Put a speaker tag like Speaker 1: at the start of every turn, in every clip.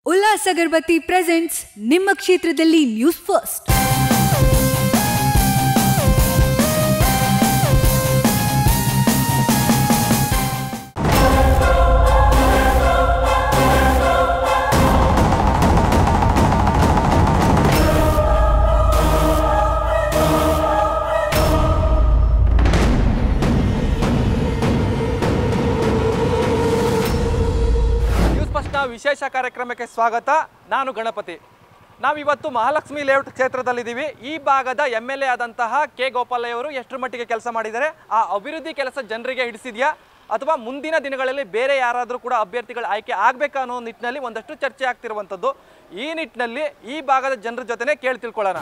Speaker 1: Ullas agarbatti presents ನಿಮ್ಮ ಕ್ಷೇತ್ರದಲ್ಲಿ news first
Speaker 2: news ಫಸ್ಟ್ನ ವಿಶೇಷ ಕಾರ್ಯಕ್ರಮಕ್ಕೆ ಸ್ವಾಗತ ನಾನು ಗಣಪತಿ ನಾವಿವತ್ತು ಮಹಾಲಕ್ಷ್ಮಿ ಲೇಔಟ್ ಕ್ಷೇತ್ರದಲ್ಲಿದ್ದೀವಿ ಈ ಭಾಗದ ಎಮ್ ಎಲ್ ಎ ಆದಂತಹ ಕೆ ಗೋಪಾಲಯ್ಯವರು ಎಷ್ಟರ ಮಟ್ಟಿಗೆ ಕೆಲಸ ಮಾಡಿದ್ದಾರೆ ಆ ಅಭಿವೃದ್ಧಿ ಕೆಲಸ ಜನರಿಗೆ ಹಿಡಿಸಿದೆಯಾ ಅಥವಾ ಮುಂದಿನ ದಿನಗಳಲ್ಲಿ ಬೇರೆ ಯಾರಾದರೂ ಕೂಡ ಅಭ್ಯರ್ಥಿಗಳು ಆಯ್ಕೆ ಆಗಬೇಕಾ ಅನ್ನೋ ನಿಟ್ಟಿನಲ್ಲಿ ಒಂದಷ್ಟು ಚರ್ಚೆ ಆಗ್ತಿರುವಂಥದ್ದು ಈ ನಿಟ್ಟಿನಲ್ಲಿ ಈ ಭಾಗದ ಜನರ ಜೊತೆನೇ ಕೇಳಿ ತಿಳ್ಕೊಳ್ಳೋಣ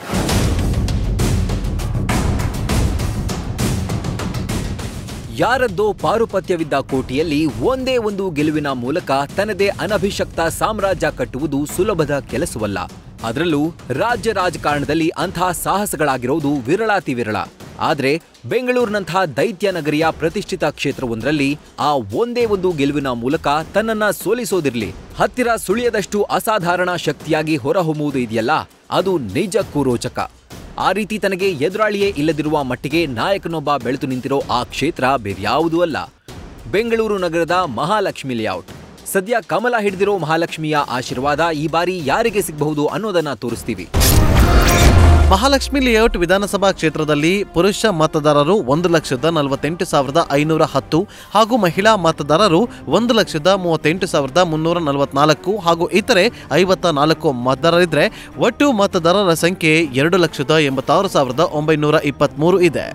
Speaker 3: ಯಾರದ್ದೋ ಪಾರುಪತ್ಯವಿದ್ದ ಕೋಟೆಯಲ್ಲಿ ಒಂದೇ ಒಂದು ಗೆಲುವಿನ ಮೂಲಕ ತನ್ನದೇ ಅನಭಿಷಕ್ತ ಸಾಮ್ರಾಜ್ಯ ಕಟ್ಟುವುದು ಸುಲಭದ ಕೆಲಸವಲ್ಲ ಅದರಲ್ಲೂ ರಾಜ್ಯ ರಾಜಕಾರಣದಲ್ಲಿ ಅಂತಹ ಸಾಹಸಗಳಾಗಿರೋದು ವಿರಳಾತಿ ವಿರಳ ಆದ್ರೆ ಬೆಂಗಳೂರಿನಂತಹ ದೈತ್ಯ ನಗರಿಯ ಪ್ರತಿಷ್ಠಿತ ಕ್ಷೇತ್ರವೊಂದರಲ್ಲಿ ಆ ಒಂದೇ ಒಂದು ಗೆಲುವಿನ ಮೂಲಕ ತನ್ನನ್ನ ಸೋಲಿಸೋದಿರ್ಲಿ ಹತ್ತಿರ ಸುಳಿಯದಷ್ಟು ಅಸಾಧಾರಣ ಶಕ್ತಿಯಾಗಿ ಹೊರಹೊಮ್ಮುವುದು ಇದೆಯಲ್ಲ ಅದು ನಿಜಕ್ಕೂ ರೋಚಕ ಆ ರೀತಿ ತನಗೆ ಎದುರಾಳಿಯೇ ಇಲ್ಲದಿರುವ ಮಟ್ಟಿಗೆ ನಾಯಕನೊಬ್ಬ ಬೆಳೆದು ನಿಂತಿರೋ ಆ ಕ್ಷೇತ್ರ ಬೇರ್ಯಾವುದೂ ಅಲ್ಲ ಬೆಂಗಳೂರು ನಗರದ ಮಹಾಲಕ್ಷ್ಮಿ ಲೇಔಟ್ ಸದ್ಯ ಕಮಲ ಹಿಡಿದಿರೋ ಮಹಾಲಕ್ಷ್ಮಿಯ ಆಶೀರ್ವಾದ ಈ ಬಾರಿ ಯಾರಿಗೆ ಸಿಗಬಹುದು ಅನ್ನೋದನ್ನ ತೋರಿಸ್ತೀವಿ
Speaker 4: ಮಹಾಲಕ್ಷ್ಮಿ ಲೇಔಟ್ ವಿಧಾನಸಭಾ ಕ್ಷೇತ್ರದಲ್ಲಿ ಪುರುಷ ಮತದಾರರು ಒಂದು ಲಕ್ಷದ ನಲವತ್ತೆಂಟು ಸಾವಿರದ ಐನೂರ ಹತ್ತು ಹಾಗೂ ಮಹಿಳಾ ಮತದಾರರು ಒಂದು ಲಕ್ಷದ ಮೂವತ್ತೆಂಟು ಸಾವಿರದ ಮುನ್ನೂರ ನಲವತ್ನಾಲ್ಕು ಹಾಗೂ ಇತರೆ ಐವತ್ತ ನಾಲ್ಕು ಮತದಾರರಿದ್ರೆ ಒಟ್ಟು ಮತದಾರರ ಸಂಖ್ಯೆ ಎರಡು ಲಕ್ಷದ ಎಂಬತ್ತಾರು ಸಾವಿರದ ಒಂಬೈನೂರ ಇಪ್ಪತ್ತ್ಮೂರು ಇದೆ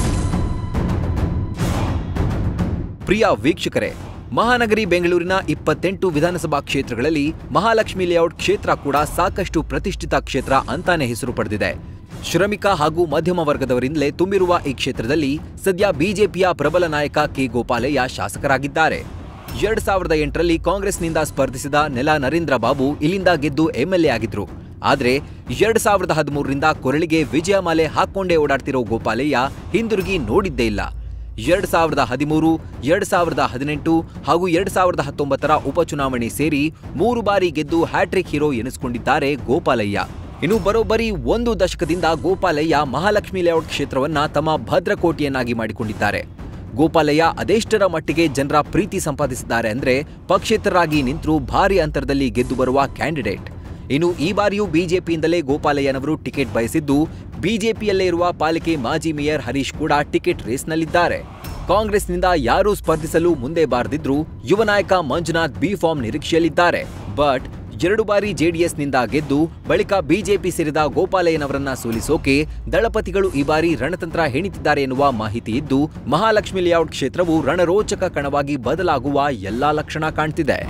Speaker 3: ಪ್ರಿಯ ವೀಕ್ಷಕರೇ ಮಹಾನಗರಿ ಬೆಂಗಳೂರಿನ ಇಪ್ಪತ್ತೆಂಟು ವಿಧಾನಸಭಾ ಕ್ಷೇತ್ರಗಳಲ್ಲಿ ಮಹಾಲಕ್ಷ್ಮಿ ಲೇಔಟ್ ಕ್ಷೇತ್ರ ಕೂಡ ಸಾಕಷ್ಟು ಪ್ರತಿಷ್ಠಿತ ಕ್ಷೇತ್ರ ಅಂತಾನೆ ಹೆಸರು ಪಡೆದಿದೆ ಶ್ರಮಿಕ ಹಾಗೂ ಮಧ್ಯಮ ವರ್ಗದವರಿಂದಲೇ ತುಂಬಿರುವ ಈ ಕ್ಷೇತ್ರದಲ್ಲಿ ಸದ್ಯ ಬಿಜೆಪಿಯ ಪ್ರಬಲ ನಾಯಕ ಕೆ ಗೋಪಾಲಯ್ಯ ಶಾಸಕರಾಗಿದ್ದಾರೆ ಎರಡ್ ಸಾವಿರದ ಎಂಟರಲ್ಲಿ ಕಾಂಗ್ರೆಸ್ನಿಂದ ಸ್ಪರ್ಧಿಸಿದ ನೆಲ ನರೇಂದ್ರ ಬಾಬು ಇಲ್ಲಿಂದ ಗೆದ್ದು ಎಂಎಲ್ಎ ಆಗಿದ್ರು ಆದ್ರೆ ಎರಡ್ ಸಾವಿರದ ಹದಿಮೂರರಿಂದ ಕೊರಳಿಗೆ ವಿಜಯಮಾಲೆ ಹಾಕೊಂಡೇ ಓಡಾಡ್ತಿರೋ ಗೋಪಾಲಯ್ಯ ಹಿಂದಿರುಗಿ ನೋಡಿದ್ದೇ ಇಲ್ಲ ಎರಡ್ ಸಾವಿರದ ಹದಿಮೂರು ಎರಡ್ ಸಾವಿರದ ಹದಿನೆಂಟು ಹಾಗೂ ಎರಡ್ ಸಾವಿರದ ಹತ್ತೊಂಬತ್ತರ ಉಪಚುನಾವಣೆ ಸೇರಿ ಮೂರು ಬಾರಿ ಗೆದ್ದು ಹ್ಯಾಟ್ರಿಕ್ ಹೀರೋ ಎನಿಸಿಕೊಂಡಿದ್ದಾರೆ ಗೋಪಾಲಯ್ಯ ಇನ್ನು ಬರೋಬ್ಬರಿ ಒಂದು ದಶಕದಿಂದ ಗೋಪಾಲಯ್ಯ ಮಹಾಲಕ್ಷ್ಮಿ ಲೇಔಟ್ ಕ್ಷೇತ್ರವನ್ನ ತಮ್ಮ ಭದ್ರಕೋಟೆಯನ್ನಾಗಿ ಮಾಡಿಕೊಂಡಿದ್ದಾರೆ ಗೋಪಾಲಯ್ಯ ಅದೆಷ್ಟರ ಮಟ್ಟಿಗೆ ಜನರ ಪ್ರೀತಿ ಸಂಪಾದಿಸಿದ್ದಾರೆ ಅಂದ್ರೆ ಪಕ್ಷೇತರರಾಗಿ ನಿಂತರೂ ಭಾರಿ ಅಂತರದಲ್ಲಿ ಗೆದ್ದು ಬರುವ ಕ್ಯಾಂಡಿಡೇಟ್ ಇನ್ನು ಈ ಬಾರಿಯೂ ಬಿಜೆಪಿಯಿಂದಲೇ ಗೋಪಾಲಯ್ಯನವರು ಟಿಕೆಟ್ ಬಯಸಿದ್ದು ಬಿಜೆಪಿಯಲ್ಲೇ ಇರುವ ಪಾಲಿಕೆ ಮಾಜಿ ಮೇಯರ್ ಹರೀಶ್ ಕೂಡ ಟಿಕೆಟ್ ರೇಸ್ನಲ್ಲಿದ್ದಾರೆ ಕಾಂಗ್ರೆಸ್ನಿಂದ ಯಾರೂ ಸ್ಪರ್ಧಿಸಲು ಮುಂದೆ ಬಾರದಿದ್ರು ಯುವ ನಾಯಕ ಮಂಜುನಾಥ್ ಬಿ ಫಾರ್ಮ್ ನಿರೀಕ್ಷೆಯಲ್ಲಿದ್ದಾರೆ ಬಟ್ ಎರಡು ಬಾರಿ ಜೆಡಿಎಸ್ನಿಂದ ಗೆದ್ದು ಬಳಿಕ ಬಿಜೆಪಿ ಸೇರಿದ ಗೋಪಾಲಯ್ಯನವರನ್ನ ಸೋಲಿಸೋಕೆ ದಳಪತಿಗಳು ಈ ಬಾರಿ ರಣತಂತ್ರ ಹೆಣಿತಿದ್ದಾರೆ ಎನ್ನುವ ಮಾಹಿತಿ ಇದ್ದು ಮಹಾಲಕ್ಷ್ಮಿ ಲೇಔಟ್ ಕ್ಷೇತ್ರವು ರಣರೋಚಕ ಕಣವಾಗಿ ಬದಲಾಗುವ ಎಲ್ಲಾ ಲಕ್ಷಣ ಕಾಣ್ತಿದೆ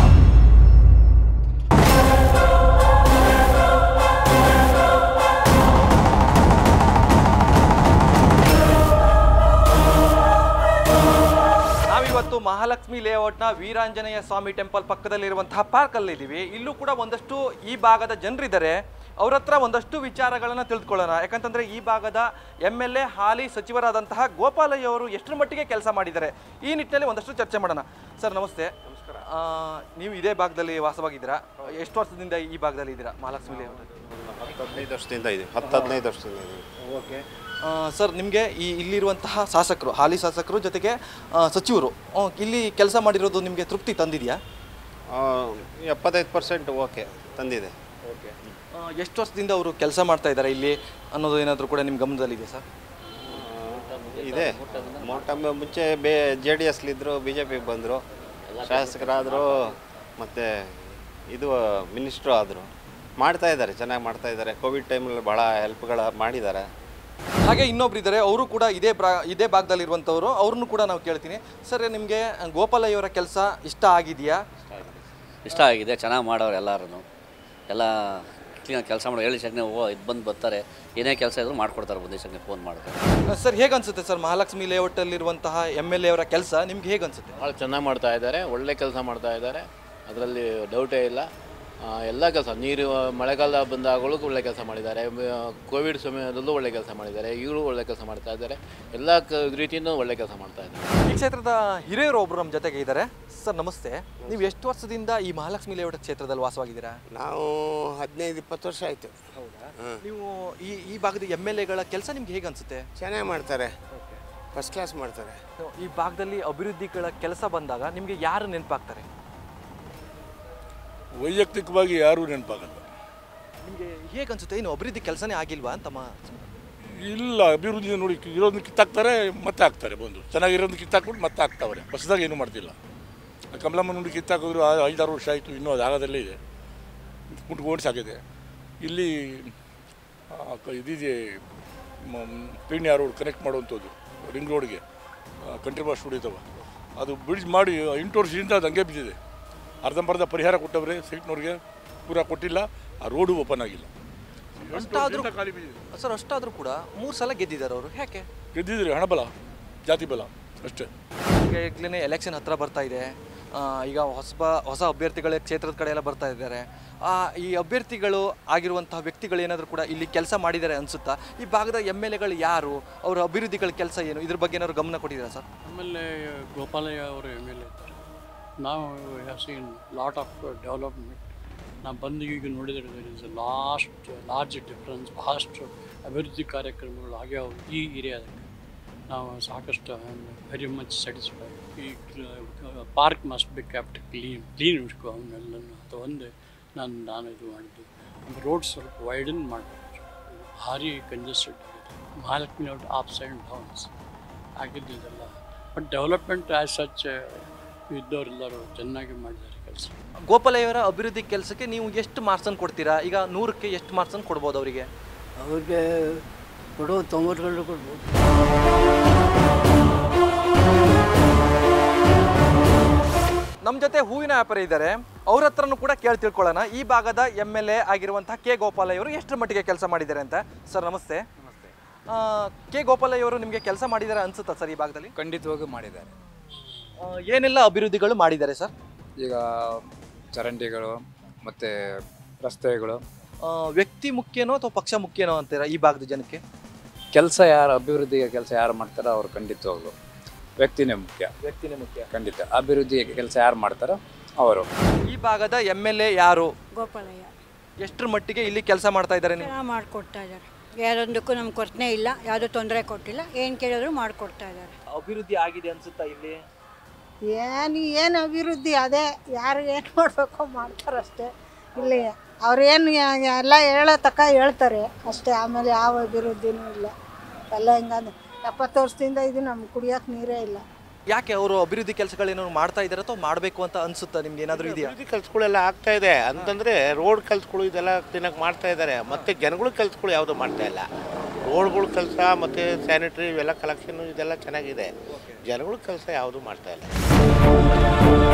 Speaker 2: ನಾವಿವತ್ತು ಮಹಾಲಕ್ಷ್ಮಿ ಲೇಔಟ್ನ ವೀರಾಂಜನೇಯ ಸ್ವಾಮಿ ಟೆಂಪಲ್ ಪಕ್ಕದಲ್ಲಿರುವಂತಹ ಪಾರ್ಕಲ್ಲಿ ಇದ್ದೀವಿ ಇಲ್ಲೂ ಕೂಡ ಒಂದಷ್ಟು ಈ ಭಾಗದ ಜನರಿದ್ದಾರೆ ಅವ್ರ ಹತ್ರ ಒಂದಷ್ಟು ವಿಚಾರಗಳನ್ನು ತಿಳಿದುಕೊಳ್ಳೋಣ ಯಾಕಂತಂದ್ರೆ ಈ ಭಾಗದ ಎಮ್ ಎಲ್ ಎ ಹಾಲಿ ಸಚಿವರಾದಂತಹ ಗೋಪಾಲಯ್ಯ ಅವರು ಎಷ್ಟರ ಮಟ್ಟಿಗೆ ಕೆಲಸ ಮಾಡಿದ್ದಾರೆ ಈ ನಿಟ್ಟಿನಲ್ಲಿ ಒಂದಷ್ಟು ಚರ್ಚೆ ಮಾಡೋಣ ಸರ್ ನಮಸ್ತೆ ನಮಸ್ಕಾರ ನೀವು ಇದೇ ಭಾಗದಲ್ಲಿ ವಾಸವಾಗಿದ್ದೀರಾ ಎಷ್ಟು ವರ್ಷದಿಂದ ಈ ಭಾಗದಲ್ಲಿ ಇದ್ದೀರಾ ಮಹಾಲಕ್ಷ್ಮಿ ಲೇಔಟ್
Speaker 5: ಹತ್ತು ಹದಿನೈದು ವರ್ಷದಿಂದ ಇದೆ ಹತ್ತು ಹದಿನೈದು ವರ್ಷದಿಂದ ಇದೆ
Speaker 2: ಓಕೆ ಸರ್ ನಿಮಗೆ ಈ ಇಲ್ಲಿರುವಂತಹ ಶಾಸಕರು ಹಾಲಿ ಶಾಸಕರು ಜೊತೆಗೆ ಆ, ಸಚಿವರು ಆ, ಇಲ್ಲಿ ಕೆಲಸ ಮಾಡಿರೋದು ನಿಮಗೆ ತೃಪ್ತಿ ತಂದಿದೆಯಾ
Speaker 5: ಆ, ಎಪ್ಪತ್ತೈದು ಪರ್ಸೆಂಟ್ ಓಕೆ ತಂದಿದೆ
Speaker 2: ಓಕೆ ಎಷ್ಟು ವರ್ಷದಿಂದ ಅವರು ಕೆಲಸ ಮಾಡ್ತಾ ಇದ್ದಾರೆ ಇಲ್ಲಿ ಅನ್ನೋದು ಏನಾದರೂ ಕೂಡ ನಿಮ್ಮ ಗಮನದಲ್ಲಿದೆ ಸರ್
Speaker 5: ಆ, ಇದೆ ಮೊಟ್ಟ ಮುಂಚೆ ಬೇ ಜೆ ಡಿ ಎಸ್ಲಿದ್ದರು ಬಿ ಜೆ ಪಿಗೆ ಬಂದರು ಶಾಸಕರಾದರು ಮತ್ತು ಇದು ಮಿನಿಸ್ಟ್ರು ಆದರು ಮಾಡ್ತಾ ಇದ್ದಾರೆ ಚೆನ್ನಾಗಿ ಮಾಡ್ತಾ ಇದ್ದಾರೆ ಕೋವಿಡ್ ಟೈಮಲ್ಲಿ ಭಾಳ ಹೆಲ್ಪ್ಗಳ ಮಾಡಿದ್ದಾರೆ
Speaker 2: ಹಾಗೆ ಇನ್ನೊಬ್ರು ಇದ್ದಾರೆ ಅವರು ಕೂಡ ಇದೇ ಬ್ರಾ ಇದೇ ಭಾಗದಲ್ಲಿರುವಂಥವ್ರು ಅವ್ರನ್ನೂ ಕೂಡ ನಾವು ಕೇಳ್ತೀನಿ ಸರ್ ನಿಮಗೆ ಗೋಪಾಲಯ್ಯವರ ಕೆಲಸ ಇಷ್ಟ ಆಗಿದೆಯಾ
Speaker 6: ಇಷ್ಟ ಆಗಿದೆ ಚೆನ್ನಾಗಿ ಮಾಡೋರು ಎಲ್ಲರೂ ಎಲ್ಲ ಕ್ಲೀನಾಗಿ ಕೆಲಸ ಮಾಡೋ ಹೇಳಿ ಸಗ್ನೆ ಓ ಇದು ಬಂದು ಬರ್ತಾರೆ ಏನೇ ಕೆಲಸ ಇದ್ರು ಮಾಡ್ಕೊಡ್ತಾರೆ ಬಂದು ಸಗ್ನೆ ಫೋನ್ ಮಾಡ್ತಾರೆ
Speaker 2: ಸರ್ ಹೇಗೆ ಅನ್ಸುತ್ತೆ ಸರ್ ಮಹಾಲಕ್ಷ್ಮಿ ಲೇಔಟಲ್ಲಿರುವಂತಹ ಎಮ್ ಎಲ್ ಎ ಅವರ ಕೆಲಸ ನಿಮ್ಗೆ ಹೇಗೆ ಅನ್ಸುತ್ತೆ
Speaker 7: ಭಾಳ ಚೆನ್ನಾಗಿ ಮಾಡ್ತಾ ಇದ್ದಾರೆ ಒಳ್ಳೆ ಕೆಲಸ ಮಾಡ್ತಾ ಇದ್ದಾರೆ ಅದರಲ್ಲಿ ಡೌಟೇ ಇಲ್ಲ ಎಲ್ಲ ಕೆಲಸ ನೀರು ಮಳೆಗಾಲ ಬಂದಾಗಲೂ ಒಳ್ಳೆ ಕೆಲಸ ಮಾಡಿದ್ದಾರೆ ಮ- ಕೋವಿಡ್ ಸಮಯದಲ್ಲೂ ಒಳ್ಳೆ ಕೆಲಸ ಮಾಡಿದ್ದಾರೆ ಈಗಲೂ ಒಳ್ಳೆ ಕೆಲಸ ಮಾಡ್ತಾ ಇದ್ದಾರೆ ಎಲ್ಲ ಕ ರೀತಿಯಿಂದ ಒಳ್ಳೆ ಕೆಲಸ ಮಾಡ್ತಾ ಇದ್ದಾರೆ
Speaker 2: ಈ ಕ್ಷೇತ್ರದ ಹಿರಿಯರು ಒಬ್ರು ನಮ್ಮ ಜೊತೆಗೆ ಇದ್ದಾರೆ ಸರ್ ನಮಸ್ತೆ ನೀವು ಎಷ್ಟು ವರ್ಷದಿಂದ ಈ ಮಹಾಲಕ್ಷ್ಮಿ ಲೇಔಟ್ ಕ್ಷೇತ್ರದಲ್ಲಿ ವಾಸವಾಗಿದ್ದೀರಾ
Speaker 8: ನಾವು ಹದಿನೈದು ಇಪ್ಪತ್ತು ವರ್ಷ ಆಯಿತು
Speaker 2: ನೀವು ಈ ಈ ಭಾಗದ ಎಮ್ ಎಲ್ ಎಗಳ ಕೆಲಸ ನಿಮ್ಗೆ ಹೇಗೆ ಅನ್ಸುತ್ತೆ
Speaker 8: ಚೆನ್ನಾಗಿ ಮಾಡ್ತಾರೆ ಫಸ್ಟ್ ಕ್ಲಾಸ್ ಮಾಡ್ತಾರೆ
Speaker 2: ಈ ಭಾಗದಲ್ಲಿ ಅಭಿವೃದ್ಧಿಗಳ ಕೆಲಸ ಬಂದಾಗ ನಿಮಗೆ ಯಾರು ನೆನಪಾಗ್ತಾರೆ
Speaker 9: ವೈಯಕ್ತಿಕವಾಗಿ ಯಾರೂ ನೆನಪಾಗಲ್ಲ
Speaker 2: ನಿಮಗೆ ಹೇಗೆ ಅನ್ಸುತ್ತೆ ಏನು ಅಭಿವೃದ್ಧಿ ಕೆಲಸನೇ ಆಗಿಲ್ವಾ ಅಂತ ಮ-
Speaker 9: ಇಲ್ಲ ಅಭಿವೃದ್ಧಿ ನೋಡಿ ಇರೋದನ್ನ ಕಿತ್ತಾಕ್ತಾರೆ ಮತ್ತೆ ಹಾಕ್ತಾರೆ ಬಂದು ಚೆನ್ನಾಗಿರೋದನ್ನ ಕಿತ್ತಾಕ್ಬಿಟ್ಟು ಮತ್ತೆ ಹಾಕ್ತಾವ್ರೆ ಹೊಸದಾಗಿ ಏನೂ ಮಾಡ್ತಿಲ್ಲ ಆ ಕಮಲಮ್ಮ ನೋಡಿ ಕಿತ್ತಾಕಿದ್ರು ಆ ಐದಾರು ವರ್ಷ ಆಯಿತು ಇನ್ನೂ ಅದು ಆಗದಲ್ಲೇ ಇದೆ ಮುಟ್ಗೆ ಓಡಿಸಾಗಿದೆ ಇಲ್ಲಿ ಆ, ಕ- ಇದಿದೆ ಪೀಣ್ಯ ರೋಡ್ ಕನೆಕ್ಟ್ ಮಾಡುವಂಥದ್ದು ರಿಂಗ್ ರೋಡ್ಗೆ ಕಂಟ್ರಿ ಬಸ್ ಹೊಡಿತಾವ ಅದು ಬ್ರಿಡ್ಜ್ ಮಾಡಿ ಎಂಟು ವರ್ಷದಿಂದ ಅದು ಹಂಗೆ ಬಿದ್ದಿದೆ ಅರ್ಧಂಬರ್ಧ ಪರಿಹಾರ ಕೊಟ್ಟವ್ರೆ ಸೈಟ್ನವ್ರಿಗೆ ಪೂರ ಕೊಟ್ಟಿಲ್ಲ ಆ ರೋಡು ಓಪನ್ ಆಗಿಲ್ಲ
Speaker 2: ಅಷ್ಟಾದ್ರೂ
Speaker 9: ವರ್ಷದಿಂದ ಖಾಲಿ ಬಿದ್ದಿದೆ
Speaker 2: ಸರ್ ಅಷ್ಟಾದ್ರೂ ಕೂಡ ಮೂರು ಸಲ ಗೆದ್ದಿದ್ದಾರೆ ಅವರು ಯಾಕೆ
Speaker 9: ಗೆದ್ದಿದ್ರಿ ಹಣಬಲ ಜಾತಿ ಬಲ ಅಷ್ಟೇ
Speaker 2: ಈಗ ಈಗಲೇ ಎಲೆಕ್ಷನ್ ಹತ್ರ ಬರ್ತಾ ಇದೆ ಆ, ಈಗ ಹೊಸಬ ಹೊಸ ಅಭ್ಯರ್ಥಿಗಳ ಕ್ಷೇತ್ರದ ಕಡೆ ಎಲ್ಲ ಬರ್ತಾ ಇದ್ದಾರೆ ಆ, ಈ ಅಭ್ಯರ್ಥಿಗಳು ಆಗಿರುವಂತಹ ವ್ಯಕ್ತಿಗಳು ಏನಾದರೂ ಕೂಡ ಇಲ್ಲಿ ಕೆಲಸ ಮಾಡಿದ್ದಾರೆ ಅನ್ಸುತ್ತಾ ಈ ಭಾಗದ ಎಮ್ ಎಲ್ ಎಗಳು ಯಾರು ಅವರ ಅಭಿವೃದ್ಧಿಗಳ ಕೆಲಸ ಏನು ಇದ್ರ ಬಗ್ಗೆ ಏನಾದ್ರು ಗಮನ ಕೊಟ್ಟಿದ್ದೀರಾ ಸರ್
Speaker 10: ಆಮೇಲೆ ಗೋಪಾಲಯ್ಯ ಅವರು ಎಮ್ ಎಲ್ ಎ ಇದ್ದಾರೆ ನಾವು have seen lot of development ನಾವು ಬಂದು ಈಗ ನೋಡಿದರೆ there is last large difference ಭಾಳಷ್ಟು ಅಭಿವೃದ್ಧಿ ಕಾರ್ಯಕ್ರಮಗಳು ಆಗ್ಯಾವ ಈ ಏರಿಯಾದಾಗ ನಾವು ಸಾಕಷ್ಟು ವೆರಿ ಮಚ್ ಸ್ಯಾಟಿಸ್ಫೈಡ್ ಈ park must be kept clean clean ಇಟ್ಕೊ ಅವನ್ನೆಲ್ಲ ಅದು ಒಂದೇ ನಾನು ನಾನು ಇದು ಮಾಡಿದ್ದು ರೋಡ್ ಸ್ವಲ್ಪ ವೈಡನ್ ಮಾಡಬೇಕು ಭಾರಿ ಕಂಜೆಸ್ಟೆಡ್ ಆಗಿದೆ Mahalakshmi out of side downs ಆಗಿದ್ದಿದ್ದೆಲ್ಲ ಬಟ್ ಡೆವಲಪ್ಮೆಂಟ್ ಆ್ಯಸ್ ಸಚ್ ಇದ್ದವರೆಲ್ಲರೂ ಚೆನ್ನಾಗಿ ಮಾಡಿದ್ದಾರೆ ಕೆಲಸ
Speaker 2: ಗೋಪಾಲಯ್ಯವರ ಅಭಿವೃದ್ಧಿ ಕೆಲಸಕ್ಕೆ ನೀವು ಎಷ್ಟು ಮಾರ್ಕ್ಸನ್ನು ಕೊಡ್ತೀರಾ ಈಗ ನೂರಕ್ಕೆ ಎಷ್ಟು ಮಾರ್ಕ್ಸನ್ನು ಕೊಡ್ಬೋದು ಅವರಿಗೆ
Speaker 10: ಅವ್ರಿಗೆ ಕೊಡೋ ತೊಂಬತ್ತುಗಳು ಕೊಡ್ಬೋದು
Speaker 2: ನಮ್ಮ ಜೊತೆ ಹೂವಿನ ವ್ಯಾಪಾರಿ ಇದ್ದಾರೆ ಅವ್ರ ಹತ್ರನೂ ಕೂಡ ಕೇಳಿ ತಿಳ್ಕೊಳ್ಳೋಣ ಈ ಭಾಗದ ಎಮ್ ಎಲ್ ಎ ಆಗಿರುವಂತಹ ಕೆ ಗೋಪಾಲಯ್ಯ ಅವರು ಎಷ್ಟರ ಮಟ್ಟಿಗೆ ಕೆಲಸ ಮಾಡಿದ್ದಾರೆ ಅಂತ ಸರ್ ನಮಸ್ತೆ ಆ, ಕೆ ಗೋಪಾಲಯ್ಯ ಅವರು ನಿಮಗೆ ಕೆಲಸ ಮಾಡಿದ್ದಾರೆ ಅನ್ಸುತ್ತಾ ಸರ್ ಈ ಭಾಗದಲ್ಲಿ
Speaker 11: ಖಂಡಿತವಾಗಿ ಮಾಡಿದ್ದಾರೆ
Speaker 2: ಆ, ಏನೆಲ್ಲ ಅಭಿವೃದ್ಧಿಗಳು ಮಾಡಿದ್ದಾರೆ ಸರ್
Speaker 11: ಈಗ ಚರಂಡಿಗಳು ಮತ್ತು ರಸ್ತೆಗಳು
Speaker 2: ಆ, ವ್ಯಕ್ತಿ ಮುಖ್ಯನೋ ಅಥವಾ ಪಕ್ಷ ಮುಖ್ಯನೋ ಅಂತೀರಾ ಈ ಭಾಗದ ಜನಕ್ಕೆ
Speaker 11: ಕೆಲಸ ಯಾರು ಅಭಿವೃದ್ಧಿಗೆ ಕೆಲಸ ಯಾರು ಮಾಡ್ತಾರೋ ಅವ್ರು ಖಂಡಿತವಾಗ್ಲು ವ್ಯಕ್ತಿನೇ ಮುಖ್ಯ
Speaker 2: ವ್ಯಕ್ತಿನೇ ಮುಖ್ಯ
Speaker 11: ಖಂಡಿತ ಅಭಿವೃದ್ಧಿ ಕೆಲಸ ಯಾರು ಮಾಡ್ತಾರೋ ಅವರು
Speaker 2: ಈ ಭಾಗದ ಎಮ್ ಎಲ್ ಎ ಯಾರು
Speaker 12: ಗೋಪಾಲಯ್ಯ
Speaker 2: ಎಷ್ಟರ ಮಟ್ಟಿಗೆ ಇಲ್ಲಿ ಕೆಲಸ ಮಾಡ್ತಾ ಇದ್ದಾರೆ ನೀವು
Speaker 12: ಚೆನ್ನಾಗಿ ಮಾಡಿಕೊಡ್ತಾ ಇದ್ದಾರೆ ಯಾವುದೊಂದಕ್ಕೂ ನಮ್ಗೆ ಕೊರತೆ ಇಲ್ಲ ಯಾವುದೂ ತೊಂದರೆ ಕೊಟ್ಟಿಲ್ಲ ಏನು ಕೇಳಿದ್ರು ಮಾಡಿಕೊಡ್ತಾ ಇದ್ದಾರೆ
Speaker 2: ಅಭಿವೃದ್ಧಿ ಆಗಿದೆ ಅನ್ಸುತ್ತಾ ಇಲ್ಲಿ
Speaker 13: ಏನು ಏನು ಅಭಿವೃದ್ಧಿ ಅದೇ ಯಾರು ಏನು ಮಾಡಬೇಕೋ ಮಾಡ್ತಾರಷ್ಟೇ ಇಲ್ಲಿ ಅವ್ರೇನು ಎಲ್ಲ ಹೇಳೋ ತಕ್ಕ ಹೇಳ್ತಾರೆ ಅಷ್ಟೇ ಆಮೇಲೆ ಯಾವ ಅಭಿವೃದ್ಧಿನೂ ಇಲ್ಲ ಎಲ್ಲ ಹಿಂಗಂದು ಎಪ್ಪತ್ತು ವರ್ಷದಿಂದ ಇದು ನಮ್ಗೆ ಕುಡಿಯೋಕೆ ನೀರೇ ಇಲ್ಲ
Speaker 2: ಯಾಕೆ ಅವರು ಅಭಿವೃದ್ಧಿ ಕೆಲಸಗಳೇನಾದ್ರು ಮಾಡ್ತಾ ಇದ್ದಾರೆ ಅಥವಾ ಮಾಡಬೇಕು ಅಂತ ಅನ್ಸುತ್ತಾ ನಿಮ್ಗೆ ಏನಾದರೂ ಇದೆಯಾ
Speaker 8: ಅಭಿವೃದ್ಧಿ ಕೆಲ್ಸಗಳೆಲ್ಲ ಆಗ್ತಾ ಇದೆ ಅಂತಂದ್ರೆ ರೋಡ್ ಕೆಲ್ಸಗಳು ಇದೆಲ್ಲ ತಿನ್ನಕ್ಕೆ ಮಾಡ್ತಾ ಇದ್ದಾರೆ ಮತ್ತೆ ಜನಗಳ ಕೆಲ್ಸಗಳು ಯಾವುದು ಮಾಡ್ತಾ ಇಲ್ಲ ರೋಡ್ಗಳ ಕೆಲಸ ಮತ್ತೆ ಸ್ಯಾನಿಟರಿ ಇವೆಲ್ಲ ಕಲೆಕ್ಷನ್ ಇದೆಲ್ಲ ಚೆನ್ನಾಗಿದೆ ಜನಗಳ ಕೆಲಸ ಯಾವುದು ಮಾಡ್ತಾ ಇಲ್ಲ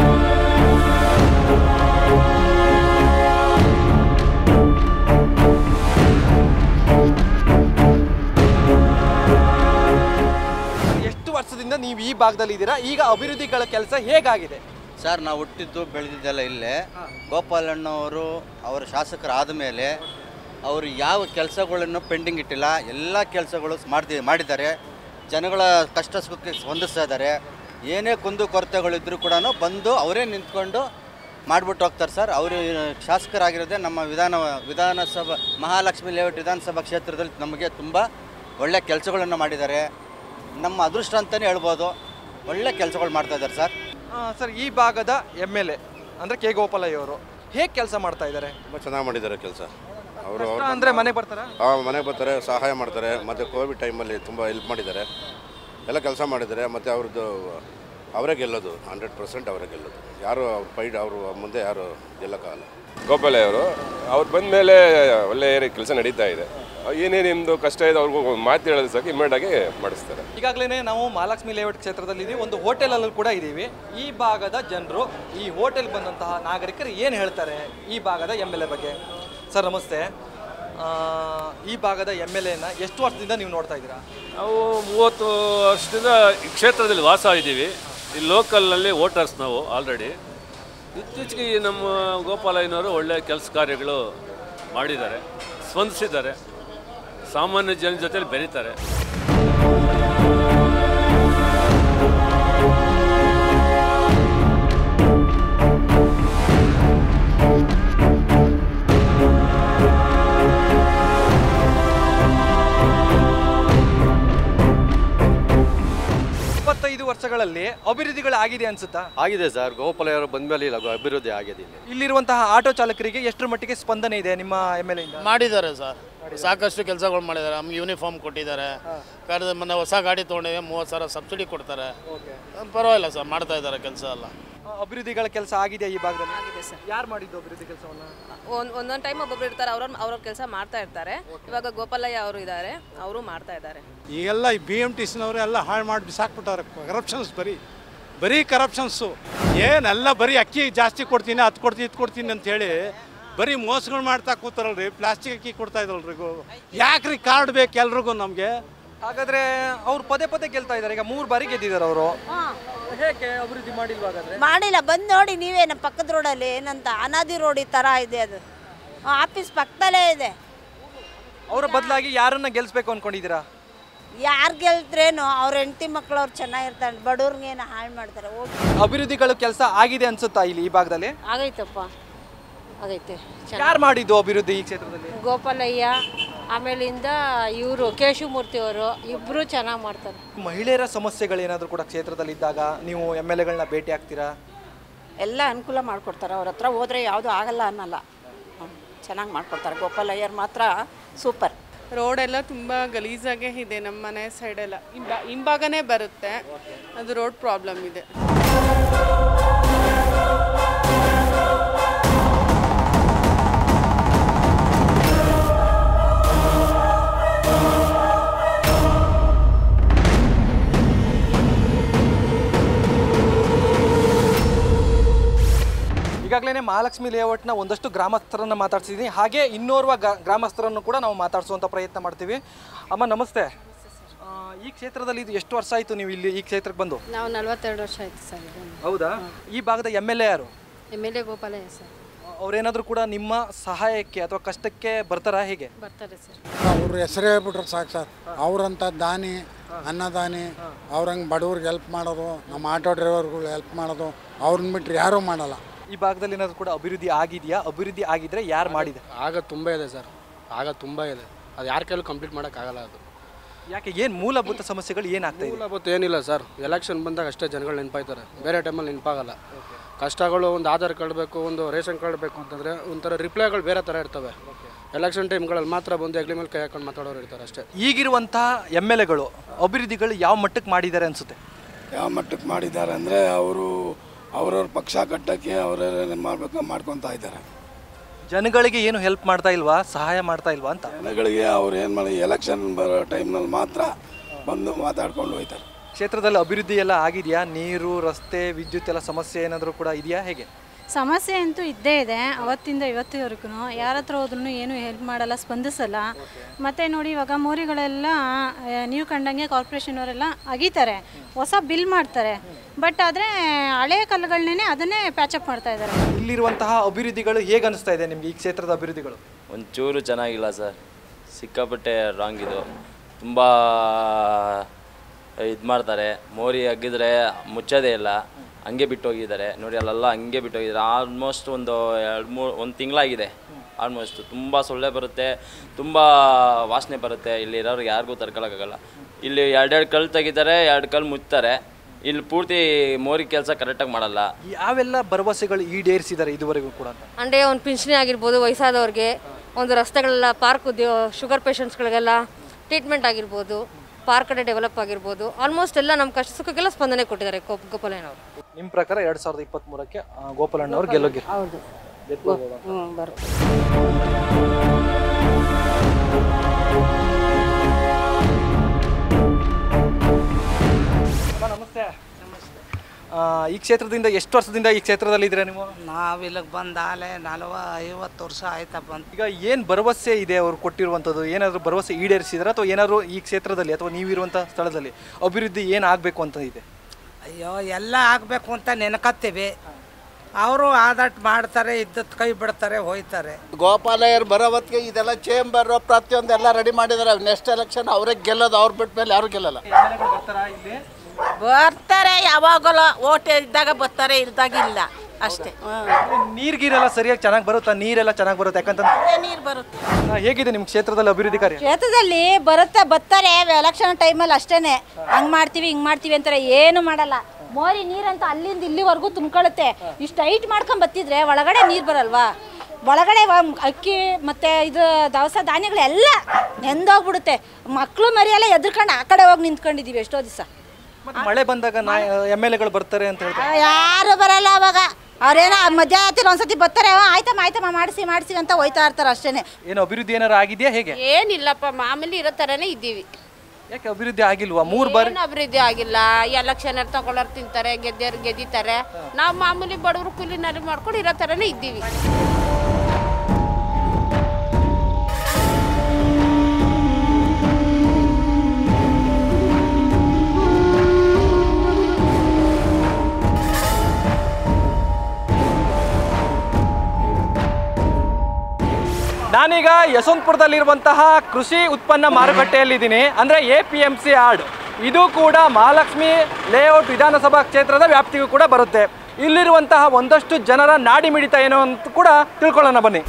Speaker 2: ಎಷ್ಟು ವರ್ಷದಿಂದ ನೀವು ಈ ಭಾಗದಲ್ಲಿ ಇದ್ದೀರಾ ಈಗ ಅಭಿವೃದ್ಧಿಗಳ ಕೆಲಸ ಹೇಗಾಗಿದೆ
Speaker 14: ಸರ್ ನಾವು ಹುಟ್ಟಿದ್ದು ಬೆಳೆದಿದ್ದೆಲ್ಲ ಇಲ್ಲೇ ಗೋಪಾಲಣ್ಣವರು ಅವರು ಶಾಸಕರಾದ ಮೇಲೆ ಅವರು ಯಾವ ಕೆಲಸಗಳನ್ನು ಪೆಂಡಿಂಗ್ ಇಟ್ಟಿಲ್ಲ ಎಲ್ಲ ಕೆಲಸಗಳು ಮಾಡ್ತಿ ಮಾಡಿದ್ದಾರೆ ಜನಗಳ ಕಷ್ಟ ಸುಖಕ್ಕೆ ಸ್ಪಂದಿಸ್ತಾ ಇದ್ದಾರೆ ಏನೇ ಕುಂದು ಕೊರತೆಗಳಿದ್ರೂ ಕೂಡ ಬಂದು ಅವರೇ ನಿಂತ್ಕೊಂಡು ಮಾಡಿಬಿಟ್ಟು ಹೋಗ್ತಾರೆ ಸರ್ ಅವರು ಶಾಸಕರಾಗಿರೋದೇ ನಮ್ಮ ವಿಧಾನ ವಿಧಾನಸಭಾ ಮಹಾಲಕ್ಷ್ಮಿ ಲೇಔಟ್ ವಿಧಾನಸಭಾ ಕ್ಷೇತ್ರದಲ್ಲಿ ನಮಗೆ ತುಂಬ ಒಳ್ಳೆ ಕೆಲಸಗಳನ್ನು ಮಾಡಿದ್ದಾರೆ ನಮ್ಮ ಅದೃಷ್ಟ ಅಂತಲೇ ಹೇಳ್ಬೋದು ಒಳ್ಳೆ ಕೆಲಸಗಳು ಮಾಡ್ತಾ ಇದ್ದಾರೆ ಸರ್
Speaker 2: ಆ, ಸರ್ ಈ ಭಾಗದ ಎಮ್ ಎಲ್ ಎ ಅಂದರೆ ಕೆ ಗೋಪಾಲಯ್ಯ ಅವರು ಹೇಗೆ ಕೆಲಸ ಮಾಡ್ತಾ ಇದ್ದಾರೆ
Speaker 15: ತುಂಬ ಚೆನ್ನಾಗಿ ಮಾಡಿದ್ದಾರೆ ಕೆಲಸ ಅವರು
Speaker 2: ಕಷ್ಟ ಅಂದ್ರೆ ಮನೆಗೆ ಬರ್ತಾರಾ?
Speaker 15: ಮನೆಗೆ ಬರ್ತಾರೆ ಸಹಾಯ ಮಾಡ್ತಾರೆ ಮತ್ತು ಕೋವಿಡ್ ಟೈಮಲ್ಲಿ ತುಂಬ ಹೆಲ್ಪ್ ಮಾಡಿದ್ದಾರೆ ಎಲ್ಲ ಕೆಲಸ ಮಾಡಿದ್ದಾರೆ ಮತ್ತು ಅವ್ರದ್ದು ಅವರೇ ಗೆಲ್ಲೋದು ಹಂಡ್ರೆಡ್ ಪರ್ಸೆಂಟ್ ಅವರೇ ಗೆಲ್ಲೋದು ಯಾರು ಅವ್ರ ಪೈಡ್ ಅವರು ಮುಂದೆ ಯಾರು ಗೆಲ್ಲಕ್ಕಾಗಲ್ಲ
Speaker 16: ಗೋಪಾಲಯ್ಯ ಅವರು ಅವ್ರು ಬಂದ ಮೇಲೆ ಒಳ್ಳೆ ಕೆಲಸ ನಡೀತಾ ಇದೆ ಏನೇ ನಿಮ್ಮದು ಕಷ್ಟ ಇದೆ ಅವ್ರಿಗೂ ಒಂದು ಮಾತು ಹೇಳೋದು ಸಾಕು ಇಮ್ಮಿಡಿಯೇಟ್ ಆಗಿ ಮಾಡಿಸ್ತಾರೆ
Speaker 2: ಈಗಾಗಲೇ ನಾವು ಮಹಾಲಕ್ಷ್ಮಿ ಲೇಔಟ್ ಕ್ಷೇತ್ರದಲ್ಲಿ ಇದೀವಿ ಒಂದು ಹೋಟೆಲಲ್ಲೂ ಕೂಡ ಇದ್ದೀವಿ ಈ ಭಾಗದ ಜನರು ಈ ಹೋಟೆಲ್ ಬಂದಂತಹ ನಾಗರಿಕರು ಏನು ಹೇಳ್ತಾರೆ ಈ ಭಾಗದ ಎಮ್ ಎಲ್ ಎ ಬಗ್ಗೆ ಸರ್ ನಮಸ್ತೆ ಆ, ಈ ಭಾಗದ ಎಮ್ ಎಲ್ ಎನ ಎಷ್ಟು ವರ್ಷದಿಂದ ನೀವು ನೋಡ್ತಾ ಇದ್ದೀರಾ
Speaker 17: ನಾವು ಮೂವತ್ತು ವರ್ಷದಿಂದ ಈ ಕ್ಷೇತ್ರದಲ್ಲಿ ವಾಸ ಇದ್ದೀವಿ ಈ ಲೋಕಲ್ನಲ್ಲಿ ವೋಟರ್ಸ್ ನಾವು ಆಲ್ರೆಡಿ ಇತ್ತೀಚೆಗೆ ಈ ನಮ್ಮ ಗೋಪಾಲಯ್ಯನವರು ಒಳ್ಳೆ ಕೆಲಸ ಕಾರ್ಯಗಳು ಮಾಡಿದ್ದಾರೆ ಸ್ಪಂದಿಸಿದ್ದಾರೆ ಸಾಮಾನ್ಯ ಜನ ಜೊತೆಲಿ ಬೆರೀತಾರೆ
Speaker 2: ಇಪ್ಪತ್ತೈದು ವರ್ಷಗಳಲ್ಲಿ ಅಭಿವೃದ್ಧಿಗಳು ಆಗಿದೆ ಅನ್ಸುತ್ತಾ
Speaker 18: ಆಗಿದೆ ಸರ್ ಗೋಪಾಲಯ್ಯವರು ಬಂದಮೇಲೆ ಇಲ್ಲ ಅಭಿವೃದ್ಧಿ ಆಗಿದೆ ಇಲ್ಲಿ
Speaker 2: ಇಲ್ಲಿರುವಂತಹ ಆಟೋ ಚಾಲಕರಿಗೆ ಎಷ್ಟರ ಮಟ್ಟಿಗೆ ಸ್ಪಂದನೆ ಇದೆ ನಿಮ್ಮ ಎಮ್ ಎಲ್ ಇಂದ
Speaker 19: ಮಾಡಿದ್ದಾರೆ ಸರ್ ಸಾಕಷ್ಟು ಕೆಲಸಗಳು ಮಾಡಿದ್ದಾರೆ ನಮ್ಗೆ ಯೂನಿಫಾರ್ಮ್ ಕೊಟ್ಟಿದ್ದಾರೆ ಕರೆದ ಮೊನ್ನೆ ಹೊಸ ಗಾಡಿ ತೊಗೊಂಡಿದೆ ಮೂವತ್ತು ಸಾವಿರ ಸಬ್ಸಿಡಿ ಕೊಡ್ತಾರೆ ಪರವಾಗಿಲ್ಲ ಸರ್ ಮಾಡ್ತಾ ಇದ್ದಾರೆ ಕೆಲಸ ಎಲ್ಲ
Speaker 2: ಅಭಿವೃದ್ಧಿಗಳ ಕೆಲಸ ಆಗಿದೆ ಈ ಭಾಗದಲ್ಲಿ ಆಗಿದೆ ಸರ್ ಯಾರು ಮಾಡಿದ್ದು ಅಭಿವೃದ್ಧಿ ಕೆಲಸವನ್ನ
Speaker 20: ಒಂದು ಒಂದೊಂದು ಟೈಮ್ ಒಬ್ಬೊಬ್ರು ಇರ್ತಾರೆ ಅವ್ರವ್ರ ಅವ್ರವ್ರ ಕೆಲಸ ಮಾಡ್ತಾ ಇರ್ತಾರೆ ಇವಾಗ ಗೋಪಾಲಯ್ಯ ಅವರು ಇದ್ದಾರೆ ಅವರು ಮಾಡ್ತಾ ಇದ್ದಾರೆ
Speaker 21: ಈಗೆಲ್ಲ ಈ ಬಿ ಎಮ್ ಟಿ ಸಿನವರು ಎಲ್ಲ ಹಾಳು ಮಾಡಿ ಬಿಸಾಕ್ಬಿಟ್ಟವ್ರೆ ಕರಪ್ಷನ್ಸ್ ಬರೀ ಬರೀ ಕರಪ್ಷನ್ಸು ಏನೆಲ್ಲ ಬರೀ ಅಕ್ಕಿ ಜಾಸ್ತಿ ಕೊಡ್ತೀನಿ ಅದು ಕೊಡ್ತೀನಿ ಇದು ಕೊಡ್ತೀನಿ ಅಂತ ಹೇಳಿ ಬರೀ ಮೋಸಗಳು ಮಾಡ್ತಾ ಕೂತಾರಲ್ರಿ ಪ್ಲಾಸ್ಟಿಕ್ ಅಕ್ಕಿ ಕೊಡ್ತಾ ಇದ್ರಲ್ರಿ ಯಾಕ್ರಿ ಕಾರ್ಡ್ ಬೇಕು ಎಲ್ರಿಗೂ ನಮಗೆ
Speaker 2: ಹಾಗಾದ್ರೆ ಅವ್ರು ಪದೇ ಪದೇ ಗೆಲ್ತಾ ಇದ್ದಾರೆ ಈಗ ಮೂರು ಬಾರಿ ಗೆದ್ದಿದ್ದಾರೆ ಅವರು ಹೇಗೆ ಅಭಿವೃದ್ಧಿ ಮಾಡಿಲ್ವಾ ಹಾಗಾದ್ರೆ
Speaker 22: ಮಾಡಿಲ್ಲ ಬಂದು ನೋಡಿ ನೀವೇ ನಮ್ಮ ಪಕ್ಕದ ರೋಡಲ್ಲಿ ಏನಂತ ಅನಾದಿ ರೋಡ್ ಈ ಥರ ಇದೆ ಅದು ಆಫೀಸ್ ಪಕ್ಕದಲ್ಲೇ ಇದೆ
Speaker 2: ಅವರ ಬದಲಾಗಿ ಯಾರನ್ನ ಗೆಲ್ಸ್ಬೇಕು ಅನ್ಕೊಂಡಿದ್ದೀರಾ
Speaker 22: ಯಾರು ಗೆಲ್ತ್ರೇನು ಅವ್ರ ಹೆಂಡತಿ ಮಕ್ಳು ಅವ್ರು ಚೆನ್ನಾಗಿರ್ತಾರೆ ಬಡವ್ರಿಗೇನು ಹಾಳು ಮಾಡ್ತಾರೆ ಹೋಗಿ
Speaker 2: ಅಭಿವೃದ್ಧಿಗಳು ಕೆಲಸ ಆಗಿದೆ ಅನ್ಸುತ್ತಾ ಇಲ್ಲಿ ಈ ಭಾಗದಲ್ಲಿ
Speaker 23: ಆಗೈತಪ್ಪ ಆಗೈತೆ
Speaker 2: ಯಾರು ಮಾಡಿದ್ದು ಅಭಿವೃದ್ಧಿ ಈ ಕ್ಷೇತ್ರದಲ್ಲಿ
Speaker 23: ಗೋಪಾಲಯ್ಯ ಆಮೇಲಿಂದ ಇವರು ಕೇಶವಮೂರ್ತಿ ಅವರು ಇಬ್ಬರು ಚೆನ್ನಾಗಿ ಮಾಡ್ತಾರೆ
Speaker 2: ಮಹಿಳೆಯರ ಸಮಸ್ಯೆಗಳೇನಾದರೂ ಕೂಡ ಕ್ಷೇತ್ರದಲ್ಲಿ ಇದ್ದಾಗ ನೀವು ಎಮ್ ಎಲ್ ಎಗಳನ್ನ ಭೇಟಿ ಆಗ್ತೀರಾ
Speaker 24: ಎಲ್ಲ ಅನುಕೂಲ ಮಾಡಿಕೊಡ್ತಾರೆ ಅವ್ರ ಹತ್ರ ಹೋದರೆ ಯಾವುದು ಆಗಲ್ಲ ಅನ್ನಲ್ಲ ಚೆನ್ನಾಗಿ ಮಾಡಿಕೊಡ್ತಾರೆ ಗೋಪಾಲಯ್ಯರ್ ಮಾತ್ರ ಸೂಪರ್
Speaker 25: ರೋಡೆಲ್ಲ ತುಂಬ ಗಲೀಜಾಗೇ ಇದೆ ನಮ್ಮ ಮನೆ ಸೈಡೆಲ್ಲ ಹಿಂಬ ಹಿಂಭಾಗನೇ ಬರುತ್ತೆ ಅದು ರೋಡ್ ಪ್ರಾಬ್ಲಮ್ ಇದೆ
Speaker 2: ಈಗಾಗಲೇ ಮಹಾಲಕ್ಷ್ಮಿ ಲೇಔಟ್ನ ಒಂದಷ್ಟು ಗ್ರಾಮಸ್ಥರನ್ನ ಮಾತಾಡ್ಸಿದ್ದೀನಿ ಹಾಗೆ ಇನ್ನೋರ್ವ ಗ- ಗ್ರಾಮಸ್ಥರನ್ನು ಕೂಡ ನಾವು ಮಾತಾಡಿಸುವಂಥ ಪ್ರಯತ್ನ ಮಾಡ್ತೀವಿ ಅಮ್ಮ ನಮಸ್ತೆ ಆ, ಈ ಕ್ಷೇತ್ರದಲ್ಲಿ ಇದು ಎಷ್ಟು ವರ್ಷ ಆಯಿತು ನೀವು ಇಲ್ಲಿ ಈ ಕ್ಷೇತ್ರಕ್ಕೆ ಬಂದು
Speaker 23: ನಾವು ನಲ್ವತ್ತೆರಡು ವರ್ಷ ಆಯ್ತು ಸರ್ ಇದು
Speaker 2: ಹೌದಾ ಈ ಭಾಗದ ಎಮ್ ಎಲ್ ಎ ಯಾರು
Speaker 23: M L A Gopalaiah sir
Speaker 2: ಅವ್ರೇನಾದರೂ ಕೂಡ ನಿಮ್ಮ ಸಹಾಯಕ್ಕೆ ಅಥವಾ ಕಷ್ಟಕ್ಕೆ ಬರ್ತಾರಾ ಹೇಗೆ
Speaker 23: ಬರ್ತಾರೆ ಸರ್
Speaker 26: ಅವ್ರ ಹೆಸರೇ ಹೇಳ್ಬಿಟ್ರೆ ಸಾಕು ಸರ್ ಅವ್ರಂಥ ದಾನಿ ಅನ್ನದಾನಿ ಅವ್ರಂಗೆ ಬಡವ್ರಿಗೆ ಹೆಲ್ಪ್ ಮಾಡೋದು ನಮ್ಮ ಆಟೋ ಡ್ರೈವರ್ಗಳು ಹೆಲ್ಪ್ ಮಾಡೋದು ಅವ್ರನ್ನ ಬಿಟ್ಟರೆ ಯಾರೂ ಮಾಡಲ್ಲ
Speaker 2: ಈ ಭಾಗದಲ್ಲಿ ಏನಾದರೂ ಕೂಡ ಅಭಿವೃದ್ಧಿ ಆಗಿದೆಯಾ ಅಭಿವೃದ್ಧಿ ಆಗಿದ್ರೆ ಯಾರು ಮಾಡಿದೆ
Speaker 27: ಆಗ ತುಂಬ ಇದೆ ಸರ್ ಆಗ ತುಂಬ ಇದೆ ಅದು ಯಾರ ಕೈಲೂ ಕಂಪ್ಲೀಟ್ ಮಾಡೋಕ್ಕಾಗಲ್ಲ ಅದು
Speaker 2: ಯಾಕೆ ಏನು ಮೂಲಭೂತ ಸಮಸ್ಯೆಗಳು ಏನಾಗ್ತಾ ಇದೆ
Speaker 27: ಮೂಲಭೂತ ಏನಿಲ್ಲ ಸರ್ ಎಲೆಕ್ಷನ್ ಬಂದಾಗ ಅಷ್ಟೇ ಜನಗಳು ನೆನಪಾಯ್ತಾರೆ ಬೇರೆ ಟೈಮಲ್ಲಿ ನೆನಪಾಗಲ್ಲ ಕಷ್ಟಗಳು ಒಂದು ಆಧಾರ್ ಕಾರ್ಡ್ ಬೇಕು ಒಂದು ರೇಷನ್ ಕಾರ್ಡ್ ಬೇಕು ಅಂತಂದರೆ ಒಂಥರ ರಿಪ್ಲೈಗಳು ಬೇರೆ ಥರ ಇರ್ತವೆ ಎಲೆಕ್ಷನ್ ಟೈಮ್ಗಳಲ್ಲಿ ಮಾತ್ರ ಬಂದು ಹೆಗ್ಲಿ ಮೇಲೆ ಕೈ ಹಾಕೊಂಡು ಮಾತಾಡೋರು ಇರ್ತಾರೆ ಅಷ್ಟೇ
Speaker 2: ಈಗಿರುವಂಥ ಎಮ್ ಎಲ್ ಎಗಳು ಅಭಿವೃದ್ಧಿಗಳು ಯಾವ ಮಟ್ಟಕ್ಕೆ ಮಾಡಿದ್ದಾರೆ ಅನ್ಸುತ್ತೆ
Speaker 28: ಯಾವ ಮಟ್ಟಕ್ಕೆ ಮಾಡಿದ್ದಾರೆ ಅಂದರೆ ಅವರು ಅವ್ರವ್ರ ಪಕ್ಷ ಕಟ್ಟಕ್ಕೆ ಅವರೇ ಮಾಡಬೇಕು ಮಾಡ್ಕೊತಾ ಇದ್ದಾರೆ
Speaker 2: ಜನಗಳಿಗೆ ಏನು ಹೆಲ್ಪ್ ಮಾಡ್ತಾ ಇಲ್ವಾ ಸಹಾಯ ಮಾಡ್ತಾ ಇಲ್ವಾ ಅಂತ
Speaker 28: ಜನಗಳಿಗೆ ಅವ್ರು ಏನು ಮಾಡಿ ಎಲೆಕ್ಷನ್ ಬರೋ ಟೈಮ್ನಲ್ಲಿ ಮಾತ್ರ ಬಂದು ಮಾತಾಡ್ಕೊಂಡು ಹೋಯ್ತಾರೆ
Speaker 2: ಕ್ಷೇತ್ರದಲ್ಲಿ ಅಭಿವೃದ್ಧಿ ಎಲ್ಲ ಆಗಿದೆಯಾ ನೀರು ರಸ್ತೆ ವಿದ್ಯುತ್ ಎಲ್ಲ ಸಮಸ್ಯೆ ಏನಾದರೂ ಕೂಡ ಇದೆಯಾ ಹೇಗೆ
Speaker 29: ಸಮಸ್ಯೆ ಅಂತೂ ಇದ್ದೇ ಇದೆ ಅವತ್ತಿಂದ ಇವತ್ತಿವರೆಗೂ ಯಾರ ಹತ್ರ ಹೋದ್ರೂ ಏನು ಹೆಲ್ಪ್ ಮಾಡಲ್ಲ ಸ್ಪಂದಿಸಲ್ಲ ಮತ್ತು ನೋಡಿ ಇವಾಗ ಮೋರಿಗಳೆಲ್ಲ ಆ, ನೀವು ಕಂಡಂಗೆ ಕಾರ್ಪೊರೇಷನವರೆಲ್ಲ ಅಗೀತಾರೆ ಹೊಸ ಬಿಲ್ ಮಾಡ್ತಾರೆ ಬಟ್ ಆದರೆ ಹಳೆಯ ಕಲ್ಲುಗಳನ್ನೇ ಅದನ್ನೇ ಪ್ಯಾಚಪ್ ಮಾಡ್ತಾ ಇದ್ದಾರೆ
Speaker 2: ಇಲ್ಲಿರುವಂತಹ ಅಭಿವೃದ್ಧಿಗಳು ಹೇಗೆ ಅನಿಸ್ತಾ ಇದೆ ನಿಮ್ಗೆ ಈ ಕ್ಷೇತ್ರದ ಅಭಿವೃದ್ಧಿಗಳು
Speaker 30: ಒಂಚೂರು ಚೆನ್ನಾಗಿಲ್ಲ ಸರ್ ಸಿಕ್ಕಾಪಟ್ಟೆ ರಾಂಗ್ ಇದು ತುಂಬ ಇದು ಮಾಡ್ತಾರೆ ಮೋರಿ ಅಗ್ಗಿದ್ರೆ ಮುಚ್ಚೋದೇ ಇಲ್ಲ ಹಂಗೆ ಬಿಟ್ಟು ಹೋಗಿದ್ದಾರೆ ನೋಡಿ ಅಲ್ಲೆಲ್ಲ ಹಂಗೆ ಬಿಟ್ಟು ಹೋಗಿದ್ದಾರೆ ಆಲ್ಮೋಸ್ಟ್ ಒಂದು ಎರಡು ಮೂರು ಒಂದು ತಿಂಗಳಾಗಿದೆ ಆಲ್ಮೋಸ್ಟ್ ತುಂಬ ಸೊಳ್ಳೆ ಬರುತ್ತೆ ತುಂಬ ವಾಸನೆ ಬರುತ್ತೆ ಇಲ್ಲಿ ಇರೋರಿಗೆ ಯಾರಿಗೂ ತಡ್ಕೊಳಕ್ಕಾಗಲ್ಲ ಇಲ್ಲಿ ಎರಡೆರಡು ಕಲ್ಲು ತೆಗಿತಾರೆ ಎರಡು ಕಲ್ಲು ಮುಚ್ತಾರೆ ಇಲ್ಲಿ ಪೂರ್ತಿ ಮೋರಿ ಕೆಲಸ ಕರೆಕ್ಟಾಗಿ ಮಾಡಲ್ಲ
Speaker 2: ಯಾವೆಲ್ಲ ಭರವಸೆಗಳು ಈಡೇರಿಸಿದ್ದಾರೆ ಇದುವರೆಗೂ ಕೂಡ ಅಂತ
Speaker 20: ಅಂದರೆ ಒಂದು ಪಿಂಚಣಿ ಆಗಿರ್ಬೋದು ವಯಸ್ಸಾದವ್ರಿಗೆ ಒಂದು ರಸ್ತೆಗಳೆಲ್ಲ ಪಾರ್ಕ್ ಉದ್ಯೋ ಶುಗರ್ ಪೇಷಂಟ್ಸ್ಗಳಿಗೆಲ್ಲ ಟ್ರೀಟ್ಮೆಂಟ್ ಆಗಿರ್ಬೋದು ಪಾರ್ಕ್ ಕಡೆ ಡೆವಲಪ್ ಆಗಿರ್ಬೋದು ಆಲ್ಮೋಸ್ಟ್ ಎಲ್ಲ ನಮ್ಮ ಕಷ್ಟ ಸುಖಕ್ಕೆಲ್ಲ ಸ್ಪಂದನೆ ಕೊಟ್ಟಿದ್ದಾರೆ ಗೋಪ್ ಗೋಪಾಲಯ್ಯನವರು
Speaker 2: ನಿಮ್ಮ ಪ್ರಕಾರ ಎರಡ್ ಸಾವಿರದ ಇಪ್ಪತ್ತ್ ಮೂರಕ್ಕೆ ಗೋಪಾಲಣ್ಣವ್ರು ಗೆಲ್ಲೋಗಿ
Speaker 23: ಹೌದು ಹ್ಞೂ ಬರುತ್ತೆ
Speaker 2: ನಮಸ್ತೆ ಆ, ಈ ಕ್ಷೇತ್ರದಿಂದ ಎಷ್ಟು ವರ್ಷದಿಂದ ಈ ಕ್ಷೇತ್ರದಲ್ಲಿ ಇದ್ರೆ ನೀವು
Speaker 31: ನಾವು ಇಲ್ಲಿಗೆ ಬಂದಾಲೆ ನಲವ ಐವತ್ತು ವರ್ಷ ಆಯ್ತಪ್ಪ ಅಂತ
Speaker 2: ಈಗ ಏನು ಭರವಸೆ ಇದೆ ಅವ್ರು ಕೊಟ್ಟಿರುವಂಥದ್ದು ಏನಾದರೂ ಭರವಸೆ ಈಡೇರಿಸಿದ್ರೆ ಅಥವಾ ಏನಾದರೂ ಈ ಕ್ಷೇತ್ರದಲ್ಲಿ ಅಥವಾ ನೀವಿರುವಂಥ ಸ್ಥಳದಲ್ಲಿ ಅಭಿವೃದ್ಧಿ ಏನು ಆಗಬೇಕು ಅಂತ ಇದೆ
Speaker 31: ಅಯ್ಯೋ ಎಲ್ಲ ಆಗಬೇಕು ಅಂತ ನೆನಕತ್ತೀವಿ ಅವರು ಆದಟ್ಟು ಮಾಡ್ತಾರೆ ಇದ್ದದ್ದು ಕೈ ಬಿಡ್ತಾರೆ ಹೋಯ್ತಾರೆ
Speaker 1: ಗೋಪಾಲಯ್ಯರು ಬರೋ ಹೊತ್ತಿಗೆ ಇದೆಲ್ಲ ಚೇಂಬರ್ ಪ್ರತಿಯೊಂದು ಎಲ್ಲ ರೆಡಿ ಮಾಡಿದ್ದಾರೆ ನೆಕ್ಸ್ಟ್ ಎಲೆಕ್ಷನ್ ಅವರೇ ಗೆಲ್ಲೋದು ಅವ್ರು ಬಿಟ್ಟ ಮೇಲೆ ಯಾರು ಗೆಲ್ಲಲ್ಲ
Speaker 24: ಬರ್ತಾರೆ ಯಾವಾಗಲೂ ಓಟ್ ಇದ್ದಾಗ ಬರ್ತಾರೆ ಇಲ್ದಾಗ ಇಲ್ಲ ಅಷ್ಟೇ
Speaker 2: ನೀರ್ ಗೀರೆಲ್ಲ ಸರಿಯಾಗಿ ಚೆನ್ನಾಗಿ ಬರುತ್ತಾ ನೀರೆಲ್ಲ ಚೆನ್ನಾಗಿ ಬರುತ್ತೆ ಯಾಕಂತಂದ್ರೆ
Speaker 24: ನೀರು ಬರುತ್ತೆ
Speaker 2: ಆ, ಹೇಗಿದೆ ನಿಮ್ಮ ಕ್ಷೇತ್ರದಲ್ಲಿ ಅಭಿವೃದ್ಧಿ ಕಾರ್ಯ
Speaker 3: ಕ್ಷೇತ್ರದಲ್ಲಿ ಬರುತ್ತೆ ಬರ್ತಾರೆ ಎಲೆಕ್ಷನ್ ಟೈಮಲ್ಲಿ ಅಷ್ಟೇನೆ ಹಂಗ್ ಮಾಡ್ತೀವಿ ಹಿಂಗ್ ಮಾಡ್ತೀವಿ ಅಂತಾರೆ ಏನು ಮಾಡಲ್ಲ ಮೋರಿ ನೀರಂತ ಅಲ್ಲಿಂದ ಇಲ್ಲಿವರೆಗೂ ತುಂಬ್ಕೊಳ್ಳುತ್ತೆ ಇಷ್ಟು ಹೈಟ್ ಮಾಡ್ಕೊಂಡ್ ಬತ್ತಿದ್ರೆ ಒಳಗಡೆ ನೀರು ಬರಲ್ವಾ ಒಳಗಡೆ ವ- ಅಕ್ಕಿ ಮತ್ತೆ ಇದು ದವಸ ಧಾನ್ಯಗಳು ಎಲ್ಲ ನೆಂದೋಗ್ಬಿಡುತ್ತೆ ಮಕ್ಕಳು ಮರಿಯೆಲ್ಲ ಎದ್ರಕೊಂಡು ಆ ಕಡೆ ಹೋಗಿ ನಿಂತ್ಕೊಂಡಿದೀವಿ ಎಷ್ಟೋ ದಿವಸ
Speaker 2: ಮತ್ತೆ ಮಳೆ ಬಂದಾಗ ನಾ ಎಮ್ ಎಲ್ ಎಗಳು ಬರ್ತಾರೆ ಅಂತ ಹೇಳ್ತಾರೆ
Speaker 3: ಯಾರು ಬರಲ್ಲ ಅವಾಗ ಅವ್ರೇನೋ ಮಧ್ಯರಾತ್ರಿ ಒಂದ್ಸತಿ ಬರ್ತಾರೆ "ಆ, ಆಯ್ತಮ್ಮ ಆಯ್ತಮ್ಮ ಮಾಡಿಸಿ ಮಾಡಿಸಿ ಅಂತ ಹೋಯ್ತಾ ಇರ್ತಾರೆ ಅಷ್ಟೇನೆ
Speaker 2: ಏನು ಅಭಿವೃದ್ಧಿ ಏನಾರು ಆಗಿದೆಯಾ ಹೇಗೆ
Speaker 23: ಏನಿಲ್ಲಪ್ಪ ಮಾಮೂಲಿ ಇರೋ ಥರನೇ ಇದ್ದೀವಿ
Speaker 2: ಯಾಕೆ ಅಭಿವೃದ್ಧಿ ಆಗಿಲ್ವಾ ಮೂರು ಬಾರಿ
Speaker 23: ಏನು ಅಭಿವೃದ್ಧಿ ಆಗಿಲ್ಲ ಎಲೆಕ್ಷನ್ ತಗೊಳ್ಳೋರು ತಿಂತಾರೆ ಗೆದ್ದೋರು ಗೆದ್ದಿತಾರೆ ನಾವು ಮಾಮೂಲಿ ಬಡವರು ಕೂಲಿನಲ್ಲಿ ಮಾಡ್ಕೊಂಡು ಇರೋ ಥರನೇ ಇದ್ದೀವಿ
Speaker 2: ನಾನೀಗ ಯಶವಂತಪುರದಲ್ಲಿರುವಂತಹ ಕೃಷಿ ಉತ್ಪನ್ನ ಮಾರುಕಟ್ಟೆಯಲ್ಲಿದ್ದೀನಿ ಅಂದರೆ ಎ ಪಿ ಎಂ ಸಿ ಆರ್ಡ್ ಇದು ಕೂಡ ಮಹಾಲಕ್ಷ್ಮಿ ಲೇಔಟ್ ವಿಧಾನಸಭಾ ಕ್ಷೇತ್ರದ ವ್ಯಾಪ್ತಿಗೂ ಕೂಡ ಬರುತ್ತೆ ಇಲ್ಲಿರುವಂತಹ ಒಂದಷ್ಟು ಜನರ ನಾಡಿ ಮಿಡಿತ ಏನು ಅಂತ ಕೂಡ ತಿಳ್ಕೊಳ್ಳೋಣ ಬನ್ನಿ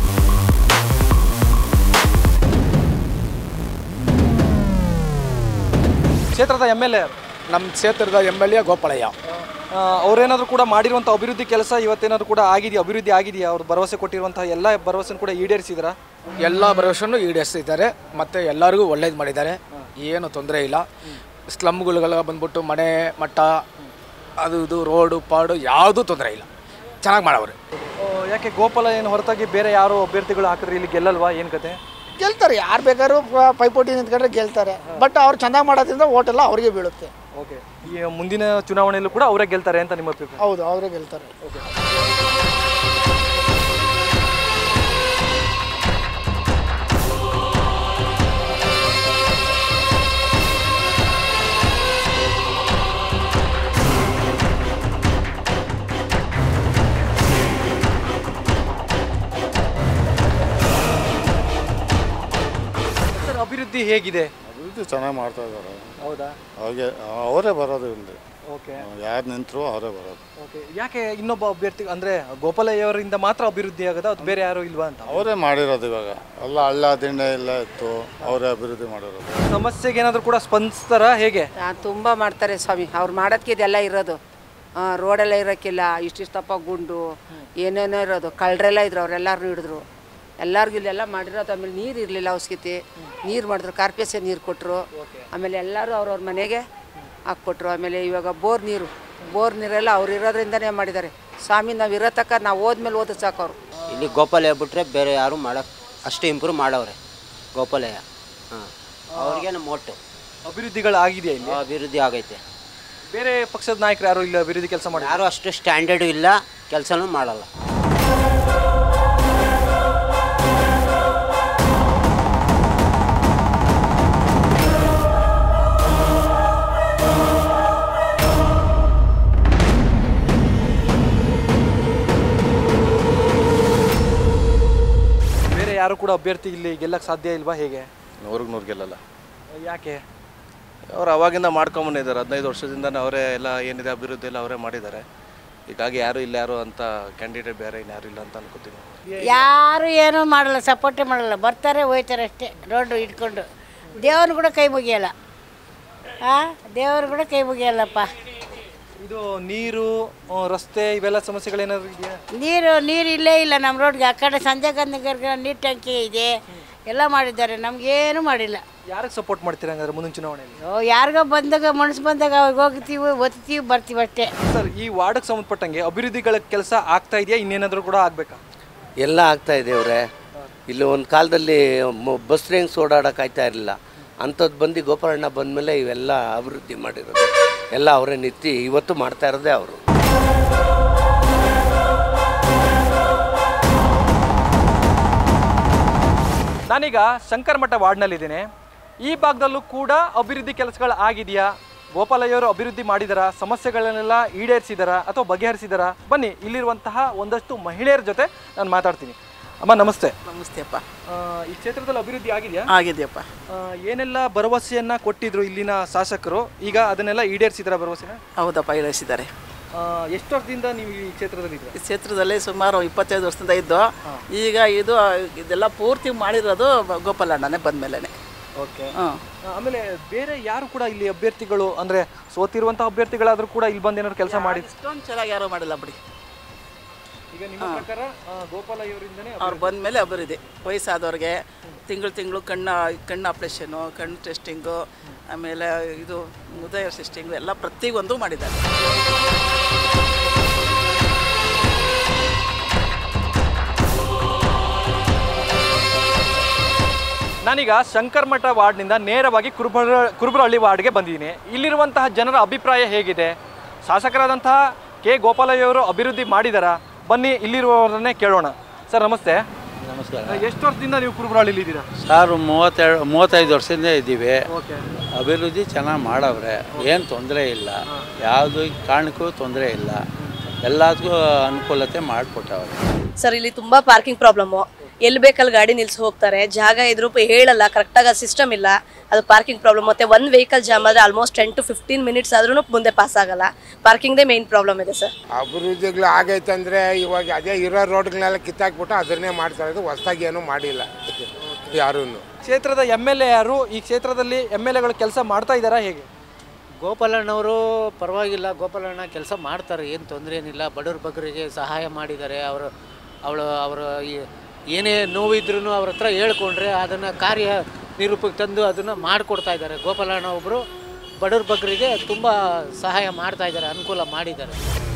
Speaker 2: ಕ್ಷೇತ್ರದ ಎಮ್ ಎಲ್ ಎ
Speaker 4: ನಮ್ಮ ಕ್ಷೇತ್ರದ ಎಮ್ ಎಲ್ ಎ ಗೋಪಾಲಯ್ಯ
Speaker 2: ಅವ್ರೇನಾದ್ರು ಕೂಡ ಮಾಡಿರುವಂಥ ಅಭಿವೃದ್ಧಿ ಕೆಲಸ ಇವತ್ತೇನಾದ್ರು ಕೂಡ ಆಗಿದೆಯಾ ಅಭಿವೃದ್ಧಿ ಆಗಿದೆಯಾ ಅವ್ರು ಭರವಸೆ ಕೊಟ್ಟಿರುವಂತಹ ಎಲ್ಲ ಭರವಸೆ ಕೂಡ ಈಡೇರಿಸಿದ್ರಾ
Speaker 4: ಎಲ್ಲ ಭರವಸೆಯನ್ನು ಈಡೇರಿಸಿದ್ದಾರೆ ಮತ್ತು ಎಲ್ಲರಿಗೂ ಒಳ್ಳೇದು ಮಾಡಿದ್ದಾರೆ ಏನು ತೊಂದರೆ ಇಲ್ಲ ಸ್ಲಮ್ಗಳೆಲ್ಲ ಬಂದ್ಬಿಟ್ಟು ಮನೆ ಮಟ್ಟ ಅದು ಇದು ರೋಡು ಪಾಡು ಯಾವುದೂ ತೊಂದರೆ ಇಲ್ಲ ಚೆನ್ನಾಗಿ ಮಾಡವ್ರೆ
Speaker 2: ಆ, ಯಾಕೆ ಗೋಪಾಲ ಏನು ಹೊರತಾಗಿ ಬೇರೆ ಯಾರು ಅಭ್ಯರ್ಥಿಗಳು ಹಾಕಿದ್ರೆ ಇಲ್ಲಿ ಗೆಲ್ಲಲ್ವಾ ಏನು ಕತೆ
Speaker 4: ಗೆಲ್ತಾರೆ ಯಾರು ಬೇಕಾದ್ರೂ ಪ- ಪೈಪೋಟಿ ನಿಂತ್ಕೊಂಡ್ರೆ ಗೆಲ್ತಾರೆ ಬಟ್ ಅವ್ರು ಚೆನ್ನಾಗಿ ಮಾಡೋದ್ರಿಂದ ಓಟೆಲ್ಲ ಅವ್ರಿಗೆ ಬೀಳುತ್ತೆ
Speaker 2: ಓಕೆ ಈ ಮುಂದಿನ ಚುನಾವಣೆಯಲ್ಲೂ ಕೂಡ ಅವರೇ ಗೆಲ್ತಾರೆ ಅಂತ ನಿಮ್ಮ ಅಭಿಪ್ರಾಯ
Speaker 4: ಹೌದು ಅವರೇ ಗೆಲ್ತಾರೆ
Speaker 2: ಸರ್ ಅಭಿವೃದ್ಧಿ ಹೇಗಿದೆ
Speaker 5: ಅಭಿವೃದ್ಧಿ ಚೆನ್ನಾಗಿ ಮಾಡ್ತಾ ಇದ್ದಾರೆ
Speaker 2: ಹೌದಾ
Speaker 5: ಹಾಗೆ ಅವರೇ ಬರೋದು ಇಲ್ಲಿ
Speaker 2: ಓಕೆ
Speaker 5: ಯಾರು ನಿಂತರು ಅವರೇ ಬರೋದು
Speaker 2: ಓಕೆ ಯಾಕೆ ಇನ್ನೊಬ್ಬ ಅಭ್ಯರ್ಥಿ ಅಂದ್ರೆ ಗೋಪಾಲಯ್ಯವರಿಂದ ಮಾತ್ರ ಅಭಿವೃದ್ಧಿ ಆಗದ ಅದು ಬೇರೆ ಯಾರು ಇಲ್ವಾ ಅಂತ
Speaker 5: ಅವರೇ ಮಾಡಿರೋದು ಇವಾಗ ಎಲ್ಲ ಹಳ್ಳ ದಿಂಡೆ ಎಲ್ಲ ಇತ್ತು ಅವರೇ ಅಭಿವೃದ್ಧಿ ಮಾಡಿರೋದು
Speaker 2: ಸಮಸ್ಯೆಗೆ ಏನಾದ್ರು ಕೂಡ ಸ್ಪಂದಿಸ್ತಾರ ಹೇಗೆ
Speaker 24: ತುಂಬ ಮಾಡ್ತಾರೆ ಸ್ವಾಮಿ ಅವ್ರು ಮಾಡೋದಕ್ಕೆ ಇದೆಲ್ಲ ಇರೋದು ಆ, ರೋಡೆಲ್ಲ ಇರೋಕ್ಕಿಲ್ಲ ಇಷ್ಟಿಷ್ಟಪ್ಪ ಗುಂಡು ಏನೇನೋ ಇರೋದು ಕಳ್ಳರೆಲ್ಲ ಇದ್ರು ಅವರೆಲ್ಲರನ್ನೂ ಹಿಡಿದ್ರು ಎಲ್ಲರಿಗೂ ಇಲ್ಲೆಲ್ಲ ಮಾಡಿರೋದು ಆಮೇಲೆ ನೀರು ಇರಲಿಲ್ಲ ಅವಶ್ಯಕತೆ ನೀರು ಮಾಡಿದ್ರು ಕಾರ್ಪೊರೇಷನ್ ನೀರು ಕೊಟ್ಟರು ಆಮೇಲೆ ಎಲ್ಲರೂ ಅವ್ರವ್ರ ಮನೆಗೆ ಹಾಕ್ಕೊಟ್ರು ಆಮೇಲೆ ಇವಾಗ ಬೋರ್ ನೀರು ಬೋರ್ ನೀರೆಲ್ಲ ಅವ್ರು ಇರೋದ್ರಿಂದನೇ ಮಾಡಿದ್ದಾರೆ ಸ್ವಾಮಿ ನಾವು ಇರೋ ತಕ್ಕ ನಾವು ಹೋದ್ಮೇಲೆ ಓದ ಸಾಕು ಅವರು
Speaker 6: ಇಲ್ಲಿ ಗೋಪಾಲಯ್ಯ ಬಿಟ್ಟರೆ ಬೇರೆ ಯಾರು ಮಾಡಕ್ಕೆ ಅಷ್ಟು ಇಂಪ್ರೂವ್ ಮಾಡವ್ರೆ ಗೋಪಾಲಯ್ಯ ಹಾಂ ಅವ್ರಿಗೆ ನಮ್ಮ ಒಟ್ಟು
Speaker 2: ಅಭಿವೃದ್ಧಿಗಳು ಆಗಿದೆಯಾ ಇಲ್ಲಿ
Speaker 6: ಅಭಿವೃದ್ಧಿ ಆಗೈತೆ
Speaker 2: ಬೇರೆ ಪಕ್ಷದ ನಾಯಕರು ಯಾರು ಇಲ್ಲ ಅಭಿವೃದ್ಧಿ ಕೆಲಸ ಮಾಡಿ
Speaker 6: ಯಾರು ಅಷ್ಟು ಸ್ಟ್ಯಾಂಡರ್ಡು ಇಲ್ಲ ಕೆಲಸನೂ ಮಾಡಲ್ಲ
Speaker 2: ಬೇರೆ ಯಾರು ಕೂಡ ಅಭ್ಯರ್ಥಿ ಇಲ್ಲಿ ಗೆಲ್ಲಕ್ಕೆ ಸಾಧ್ಯ ಇಲ್ವಾ ಹೇಗೆ
Speaker 7: ನೂರಿಗೆ ನೂರು ಗೆಲ್ಲಲ್ಲ
Speaker 2: ಯಾಕೆ
Speaker 7: ಅವ್ರು ಅವಾಗಿಂದ ಮಾಡ್ಕೊಂಬಂದಿದ್ದಾರೆ ಹದಿನೈದು ವರ್ಷದಿಂದನೇ ಅವರೇ ಎಲ್ಲ ಏನಿದೆ ಅಭಿವೃದ್ಧಿ ಎಲ್ಲ ಅವರೇ ಮಾಡಿದ್ದಾರೆ ಹೀಗಾಗಿ ಯಾರು ಇಲ್ಲ ಯಾರು ಅಂತ ಕ್ಯಾಂಡಿಡೇಟ್ ಬೇರೆ ಇನ್ಯಾರು ಇಲ್ಲ ಅಂತ ಅನ್ಕೋತೀನಿ
Speaker 9: ಯಾರು ಏನೂ ಮಾಡಲ್ಲ ಸಪೋರ್ಟೇ ಮಾಡಲ್ಲ ಬರ್ತಾರೆ ಹೋಯ್ತಾರೆ ಅಷ್ಟೇ ರೋಡು ಇಟ್ಕೊಂಡು ದೇವ್ರನ್ನ ಕೂಡ ಕೈ ಮುಗಿಯಲ್ಲ ಆ ದೇವ್ರು ಕೂಡ ಕೈ ಮುಗಿಯಲ್ಲಪ್ಪ
Speaker 2: ಇದು ನೀರು ಆ, ರಸ್ತೆ ಇವೆಲ್ಲ ಸಮಸ್ಯೆಗಳೇನಾದ್ರು ಇದೆಯಾ
Speaker 9: ನೀರು ನೀರು ಇಲ್ಲೇ ಇಲ್ಲ ನಮ್ಮ ರೋಡ್ಗೆ ಆ ಕಡೆ ಸಂಜೆ ಗಂಧಗರ್ಗೆ ನೀರು ಟ್ಯಾಂಕಿ ಇದೆ ಎಲ್ಲ ಮಾಡಿದ್ದಾರೆ ನಮಗೇನು ಮಾಡಿಲ್ಲ
Speaker 2: ಯಾರಿಗೆ ಸಪೋರ್ಟ್ ಮಾಡ್ತೀರಾ ಹಂಗಾದ್ರೆ ಮುಂದಿನ ಚುನಾವಣೆಯಲ್ಲಿ
Speaker 9: ಓ ಯಾರಿಗೋ ಬಂದಾಗ ಮನಸ್ಸು ಬಂದಾಗ ಅವಾಗ ಹೋಗ್ತೀವಿ ಓದ್ತೀವಿ ಬರ್ತೀವಿ ಅಷ್ಟೇ
Speaker 2: ಸರ್ ಈ ವಾರ್ಡ್ಗೆ ಸಂಬಂಧಪಟ್ಟಂಗೆ ಅಭಿವೃದ್ಧಿಗಳ ಕೆಲಸ ಆಗ್ತಾ ಇದೆಯಾ ಇನ್ನೇನಾದ್ರೂ ಕೂಡ ಆಗ್ಬೇಕಾ
Speaker 10: ಎಲ್ಲ ಆಗ್ತಾ ಇದೆ ಅವರೇ ಇಲ್ಲಿ ಒಂದು ಕಾಲದಲ್ಲಿ ಮ- ಬಸ್ ರೇಂಗ್ಸ್ ಓಡಾಡೋಕ್ಕಾಯ್ತಾ ಇರಲಿಲ್ಲ ಅಂಥದ್ದು ಬಂದು ಗೋಪಾಲಣ್ಣ ಬಂದಮೇಲೆ ಇವೆಲ್ಲ ಅಭಿವೃದ್ಧಿ ಮಾಡಿರೋದು ಎಲ್ಲ ಅವರೇ ನಿಂತು ಇವತ್ತು ಮಾಡ್ತಾ ಇರೋದೇ ಅವರು
Speaker 2: ನಾನೀಗ ಶಂಕರಮಠ ವಾರ್ಡ್ನಲ್ಲಿದ್ದೀನಿ ಈ ಭಾಗದಲ್ಲೂ ಕೂಡ ಅಭಿವೃದ್ಧಿ ಕೆಲಸಗಳು ಆಗಿದೆಯಾ ಗೋಪಾಲಯ್ಯವರು ಅಭಿವೃದ್ಧಿ ಮಾಡಿದಾರ ಸಮಸ್ಯೆಗಳನ್ನೆಲ್ಲ ಈಡೇರಿಸಿದಾರ ಅಥವಾ ಬಗೆಹರಿಸಿದಾರ ಬನ್ನಿ ಇಲ್ಲಿರುವಂತಹ ಒಂದಷ್ಟು ಮಹಿಳೆಯರ ಜೊತೆ ನಾನು ಮಾತಾಡ್ತೀನಿ ಅಮ್ಮ ನಮಸ್ತೆ
Speaker 8: ನಮಸ್ತೆ ಅಪ್ಪ
Speaker 2: ಆ, ಈ ಕ್ಷೇತ್ರದಲ್ಲಿ ಅಭಿವೃದ್ಧಿ ಆಗಿದೆಯಾ
Speaker 8: ಆಗಿದೆಯಪ್ಪ
Speaker 2: ಆ, ಏನೆಲ್ಲ ಭರವಸೆಯನ್ನ ಕೊಟ್ಟಿದ್ರು ಇಲ್ಲಿನ ಶಾಸಕರು ಈಗ ಅದನ್ನೆಲ್ಲ ಈಡೇರಿಸಿದಾರ ಭರವಸೆನ
Speaker 8: ಹೌದಪ್ಪ ಇಳಿಸಿದ್ದಾರೆ
Speaker 2: ಆ, ಎಷ್ಟು ವರ್ಷದಿಂದ ನೀವು ಈ ಕ್ಷೇತ್ರದಲ್ಲಿ ಇದ್ದೀರಾ
Speaker 8: ಈ ಕ್ಷೇತ್ರದಲ್ಲಿ ಸುಮಾರು ಇಪ್ಪತ್ತೈದು ವರ್ಷದಿಂದ ಇದ್ದು ಈಗ ಇದು ಇದೆಲ್ಲ ಪೂರ್ತಿ ಮಾಡಿರೋದು ಗೋಪಾಲಣ್ಣನೇ ಬಂದ್ಮೇಲೆ
Speaker 2: ಓಕೆ
Speaker 8: ಹಾಂ
Speaker 2: ಆಮೇಲೆ ಬೇರೆ ಯಾರು ಕೂಡ ಇಲ್ಲಿ ಅಭ್ಯರ್ಥಿಗಳು ಅಂದ್ರೆ ಸೋತಿರುವಂತಹ ಅಭ್ಯರ್ಥಿಗಳಾದ್ರೂ ಕೂಡ ಇಲ್ಲಿ ಬಂದು ಏನಾದ್ರು ಕೆಲಸ ಮಾಡಿ
Speaker 8: ಇಷ್ಟೊಂದು ಚೆನ್ನಾಗಿ ಯಾರೂ ಮಾಡಿಲ್ಲ ಬಿಡಿ
Speaker 2: ಈಗ ನಿಮ್ಮ ಪ್ರಕಾರ ಆ, ಗೋಪಾಲಯ್ಯವರಿಂದನೇ
Speaker 8: ಅವ್ರು ಬಂದಮೇಲೆ ಅಭಿವೃದ್ಧಿ ವಯಸ್ಸಾದವ್ರಿಗೆ ತಿಂಗಳು ತಿಂಗಳು ಕಣ್ಣು ಕಣ್ಣು ಆಪ್ರೇಷನು ಕಣ್ಣು ಟೆಸ್ಟಿಂಗು ಆಮೇಲೆ ಇದು ಹೃದಯ ಟೆಸ್ಟಿಂಗು ಎಲ್ಲ ಪ್ರತಿಯೊಂದು ಮಾಡಿದ್ದಾರೆ
Speaker 2: ನಾನೀಗ ಶಂಕರಮಠ ವಾರ್ಡ್ನಿಂದ ನೇರವಾಗಿ ಕುರುಬರ ಕುರುಬರಹಳ್ಳಿ ವಾರ್ಡ್ಗೆ ಬಂದಿದ್ದೀನಿ ಇಲ್ಲಿರುವಂತಹ ಜನರ ಅಭಿಪ್ರಾಯ ಹೇಗಿದೆ ಶಾಸಕರಾದಂತಹ ಕೆ ಗೋಪಾಲಯ್ಯವರು ಅಭಿವೃದ್ಧಿ ಮಾಡಿದಾರ ಬನ್ನಿ ಇಲ್ಲಿರುವವರನ್ನೇ ಕೇಳೋಣ ಸರ್ ನಮಸ್ತೆ
Speaker 11: ನಮಸ್ಕಾರ
Speaker 2: ಎಷ್ಟು ವರ್ಷದಿಂದ ನೀವು ಕುರುಬರಹಳ್ಳಿಲಿ ಇದ್ದೀರಾ
Speaker 11: ಸರ್ ಮೂವತ್ತೆರಡು ಮೂವತ್ತೈದು ವರ್ಷದಿಂದ ಇದ್ದೀವಿ
Speaker 2: ಓಕೆ
Speaker 11: ಅಭಿವೃದ್ಧಿ ಚೆನ್ನಾಗಿ ಮಾಡವ್ರೆ ಏನು ತೊಂದರೆ ಇಲ್ಲ ಯಾವುದು ಕಾರಣಕ್ಕೂ ತೊಂದರೆ ಇಲ್ಲ ಎಲ್ಲದಕ್ಕೂ ಅನುಕೂಲತೆ ಮಾಡಿಕೊಟ್ಟವ್ರೆ
Speaker 12: ಸರ್ ಇಲ್ಲಿ ತುಂಬ ಪಾರ್ಕಿಂಗ್ ಪ್ರಾಬ್ಲಮ್ಮು ಎಲ್ಲಿ ಬೇಕಲ್ಲಿ ಗಾಡಿ ನಿಲ್ಸಿ ಹೋಗ್ತಾರೆ ಜಾಗ ಇದ್ರು ಪ- ಹೇಳಲ್ಲ ಕರೆಕ್ಟಾಗಿ ಸಿಸ್ಟಮ್ ಇಲ್ಲ ಅದು ಪಾರ್ಕಿಂಗ್ ಪ್ರಾಬ್ಲಮ್ ಮತ್ತೆ ಒಂದು ವೆಹಿಕಲ್ ಜಾಮ್ ಆದರೆ almost ten to fifteen minutes ಆದ್ರೂ ಮುಂದೆ ಪಾಸ್ ಆಗಲ್ಲ ಪಾರ್ಕಿಂಗ್ದೇ ಮೇನ್ ಪ್ರಾಬ್ಲಮ್ ಇದೆ ಸರ್
Speaker 13: ಅಭಿವೃದ್ಧಿಗಳು ಆಗೈತೆ ಅಂದರೆ ಇವಾಗ ಅದೇ ಇರೋ ರೋಡ್ಗಳನ್ನೆಲ್ಲ ಕಿತ್ತಾಕ್ಬಿಟ್ಟು ಅದನ್ನೇ ಮಾಡ್ತಾ ಇರೋದು ಹೊಸ್ದಾಗಿ ಏನೂ ಮಾಡಿಲ್ಲ ಯಾರೂ
Speaker 2: ಕ್ಷೇತ್ರದ ಎಮ್ ಎಲ್ ಎ ಯಾರು ಈ ಕ್ಷೇತ್ರದಲ್ಲಿ ಎಮ್ ಎಲ್ ಎಗಳು ಕೆಲಸ ಮಾಡ್ತಾ ಇದ್ದಾರಾ ಹೇಗೆ
Speaker 14: ಗೋಪಾಲಣ್ಣವರು ಪರವಾಗಿಲ್ಲ ಗೋಪಾಲಣ್ಣ ಕೆಲಸ ಮಾಡ್ತಾರೆ ಏನು ತೊಂದರೆ ಏನಿಲ್ಲ ಬಡವ್ರ ಬಗ್ಗರಿಗೆ ಸಹಾಯ ಮಾಡಿದ್ದಾರೆ ಅವರು ಅವಳು ಅವರ ಏನೇ ನೋವಿದ್ರೂ ಅವ್ರ ಹತ್ರ ಹೇಳ್ಕೊಂಡ್ರೆ ಅದನ್ನು ಕಾರ್ಯ ನಿರೂಪಕ್ಕೆ ತಂದು ಅದನ್ನು ಮಾಡಿಕೊಡ್ತಾ ಇದ್ದಾರೆ ಗೋಪಾಲಣ್ಣ ಒಬ್ಬರು ಬಡವ್ರ ಬಗ್ಗರಿಗೆ ತುಂಬ ಸಹಾಯ ಮಾಡ್ತಾ ಇದ್ದಾರೆ ಅನುಕೂಲ ಮಾಡಿದ್ದಾರೆ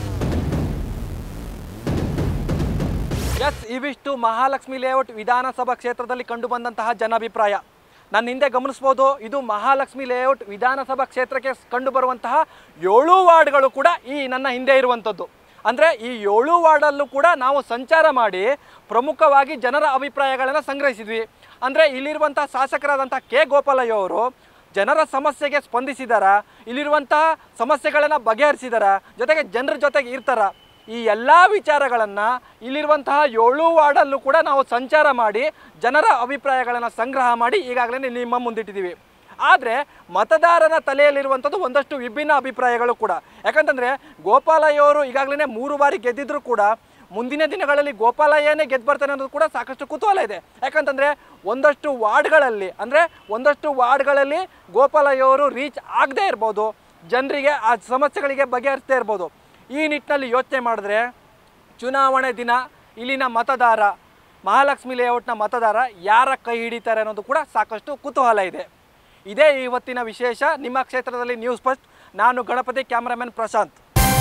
Speaker 2: ಎಸ್ ಇವಿಷ್ಟು ಮಹಾಲಕ್ಷ್ಮಿ ಲೇಔಟ್ ವಿಧಾನಸಭಾ ಕ್ಷೇತ್ರದಲ್ಲಿ ಕಂಡು ಬಂದಂತಹ ಜನಾಭಿಪ್ರಾಯ ನನ್ನ ಹಿಂದೆ ಗಮನಿಸ್ಬೋದು ಇದು ಮಹಾಲಕ್ಷ್ಮಿ ಲೇಔಟ್ ವಿಧಾನಸಭಾ ಕ್ಷೇತ್ರಕ್ಕೆ ಕಂಡು ಬರುವಂತಹ ಏಳು ವಾರ್ಡ್ಗಳು ಕೂಡ ಈ ನನ್ನ ಹಿಂದೆ ಇರುವಂಥದ್ದು ಅಂದರೆ ಈ ಏಳು ವಾರ್ಡಲ್ಲೂ ಕೂಡ ನಾವು ಸಂಚಾರ ಮಾಡಿ ಪ್ರಮುಖವಾಗಿ ಜನರ ಅಭಿಪ್ರಾಯಗಳನ್ನು ಸಂಗ್ರಹಿಸಿದ್ವಿ ಅಂದರೆ ಇಲ್ಲಿರುವಂಥ ಶಾಸಕರಾದಂಥ ಕೆ ಗೋಪಾಲಯ್ಯ ಅವರು ಜನರ ಸಮಸ್ಯೆಗೆ ಸ್ಪಂದಿಸಿದಾರ ಇಲ್ಲಿರುವಂತಹ ಸಮಸ್ಯೆಗಳನ್ನು ಬಗೆಹರಿಸಿದಾರ ಜೊತೆಗೆ ಜನರ ಜೊತೆಗೆ ಇರ್ತಾರ ಈ ಎಲ್ಲ ವಿಚಾರಗಳನ್ನು ಇಲ್ಲಿರುವಂತಹ ಏಳು ವಾರ್ಡಲ್ಲೂ ಕೂಡ ನಾವು ಸಂಚಾರ ಮಾಡಿ ಜನರ ಅಭಿಪ್ರಾಯಗಳನ್ನು ಸಂಗ್ರಹ ಮಾಡಿ ಈಗಾಗಲೇ ನಿಮ್ಮ ಮುಂದಿಟ್ಟಿದ್ದೀವಿ ಆದರೆ ಮತದಾರನ ತಲೆಯಲ್ಲಿರುವಂಥದ್ದು ಒಂದಷ್ಟು ವಿಭಿನ್ನ ಅಭಿಪ್ರಾಯಗಳು ಕೂಡ ಯಾಕಂತಂದರೆ ಗೋಪಾಲಯ್ಯ ಅವರು ಈಗಾಗಲೇ ಮೂರು ಬಾರಿ ಗೆದ್ದಿದ್ರು ಕೂಡ ಮುಂದಿನ ದಿನಗಳಲ್ಲಿ ಗೋಪಾಲಯ್ಯನೇ ಗೆದ್ದು ಬರ್ತಾನೆ ಅನ್ನೋದು ಕೂಡ ಸಾಕಷ್ಟು ಕುತೂಹಲ ಇದೆ ಯಾಕಂತಂದರೆ ಒಂದಷ್ಟು ವಾರ್ಡ್ಗಳಲ್ಲಿ ಅಂದರೆ ಒಂದಷ್ಟು ವಾರ್ಡ್ಗಳಲ್ಲಿ ಗೋಪಾಲಯ್ಯ ಅವರು ರೀಚ್ ಆಗದೇ ಇರ್ಬೋದು ಜನರಿಗೆ ಆ ಸಮಸ್ಯೆಗಳಿಗೆ ಬಗೆಹರಿಸದೇ ಇರ್ಬೋದು ಈ ನಿಟ್ಟಿನಲ್ಲಿ ಯೋಚನೆ ಮಾಡಿದ್ರೆ ಚುನಾವಣೆ ದಿನ ಇಲ್ಲಿನ ಮತದಾರ ಮಹಾಲಕ್ಷ್ಮಿ ಲೇಔಟ್ನ ಮತದಾರ ಯಾರ ಕೈ ಹಿಡಿತಾರೆ ಅನ್ನೋದು ಕೂಡ ಸಾಕಷ್ಟು ಕುತೂಹಲ ಇದೆ ಇದೇ ಇವತ್ತಿನ ವಿಶೇಷ ನಿಮ್ಮ ಕ್ಷೇತ್ರದಲ್ಲಿ ನ್ಯೂಸ್ ಫಸ್ಟ್ ನಾನು Ganapathi cameraman Prashanth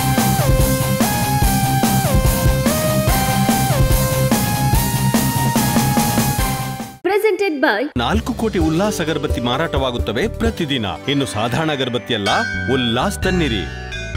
Speaker 15: presented by
Speaker 16: ನಾಲ್ಕು ಕೋಟಿ ಉಲ್ಲಾಸ್ ಅಗರಬತ್ತಿ ಮಾರಾಟವಾಗುತ್ತವೆ ಪ್ರತಿದಿನ ಇನ್ನು ಸಾಧಾರಣ ಅಗರಬತ್ತಿ ಅಲ್ಲ ಉಲ್ಲಾಸ್ ತನ್ನಿರಿ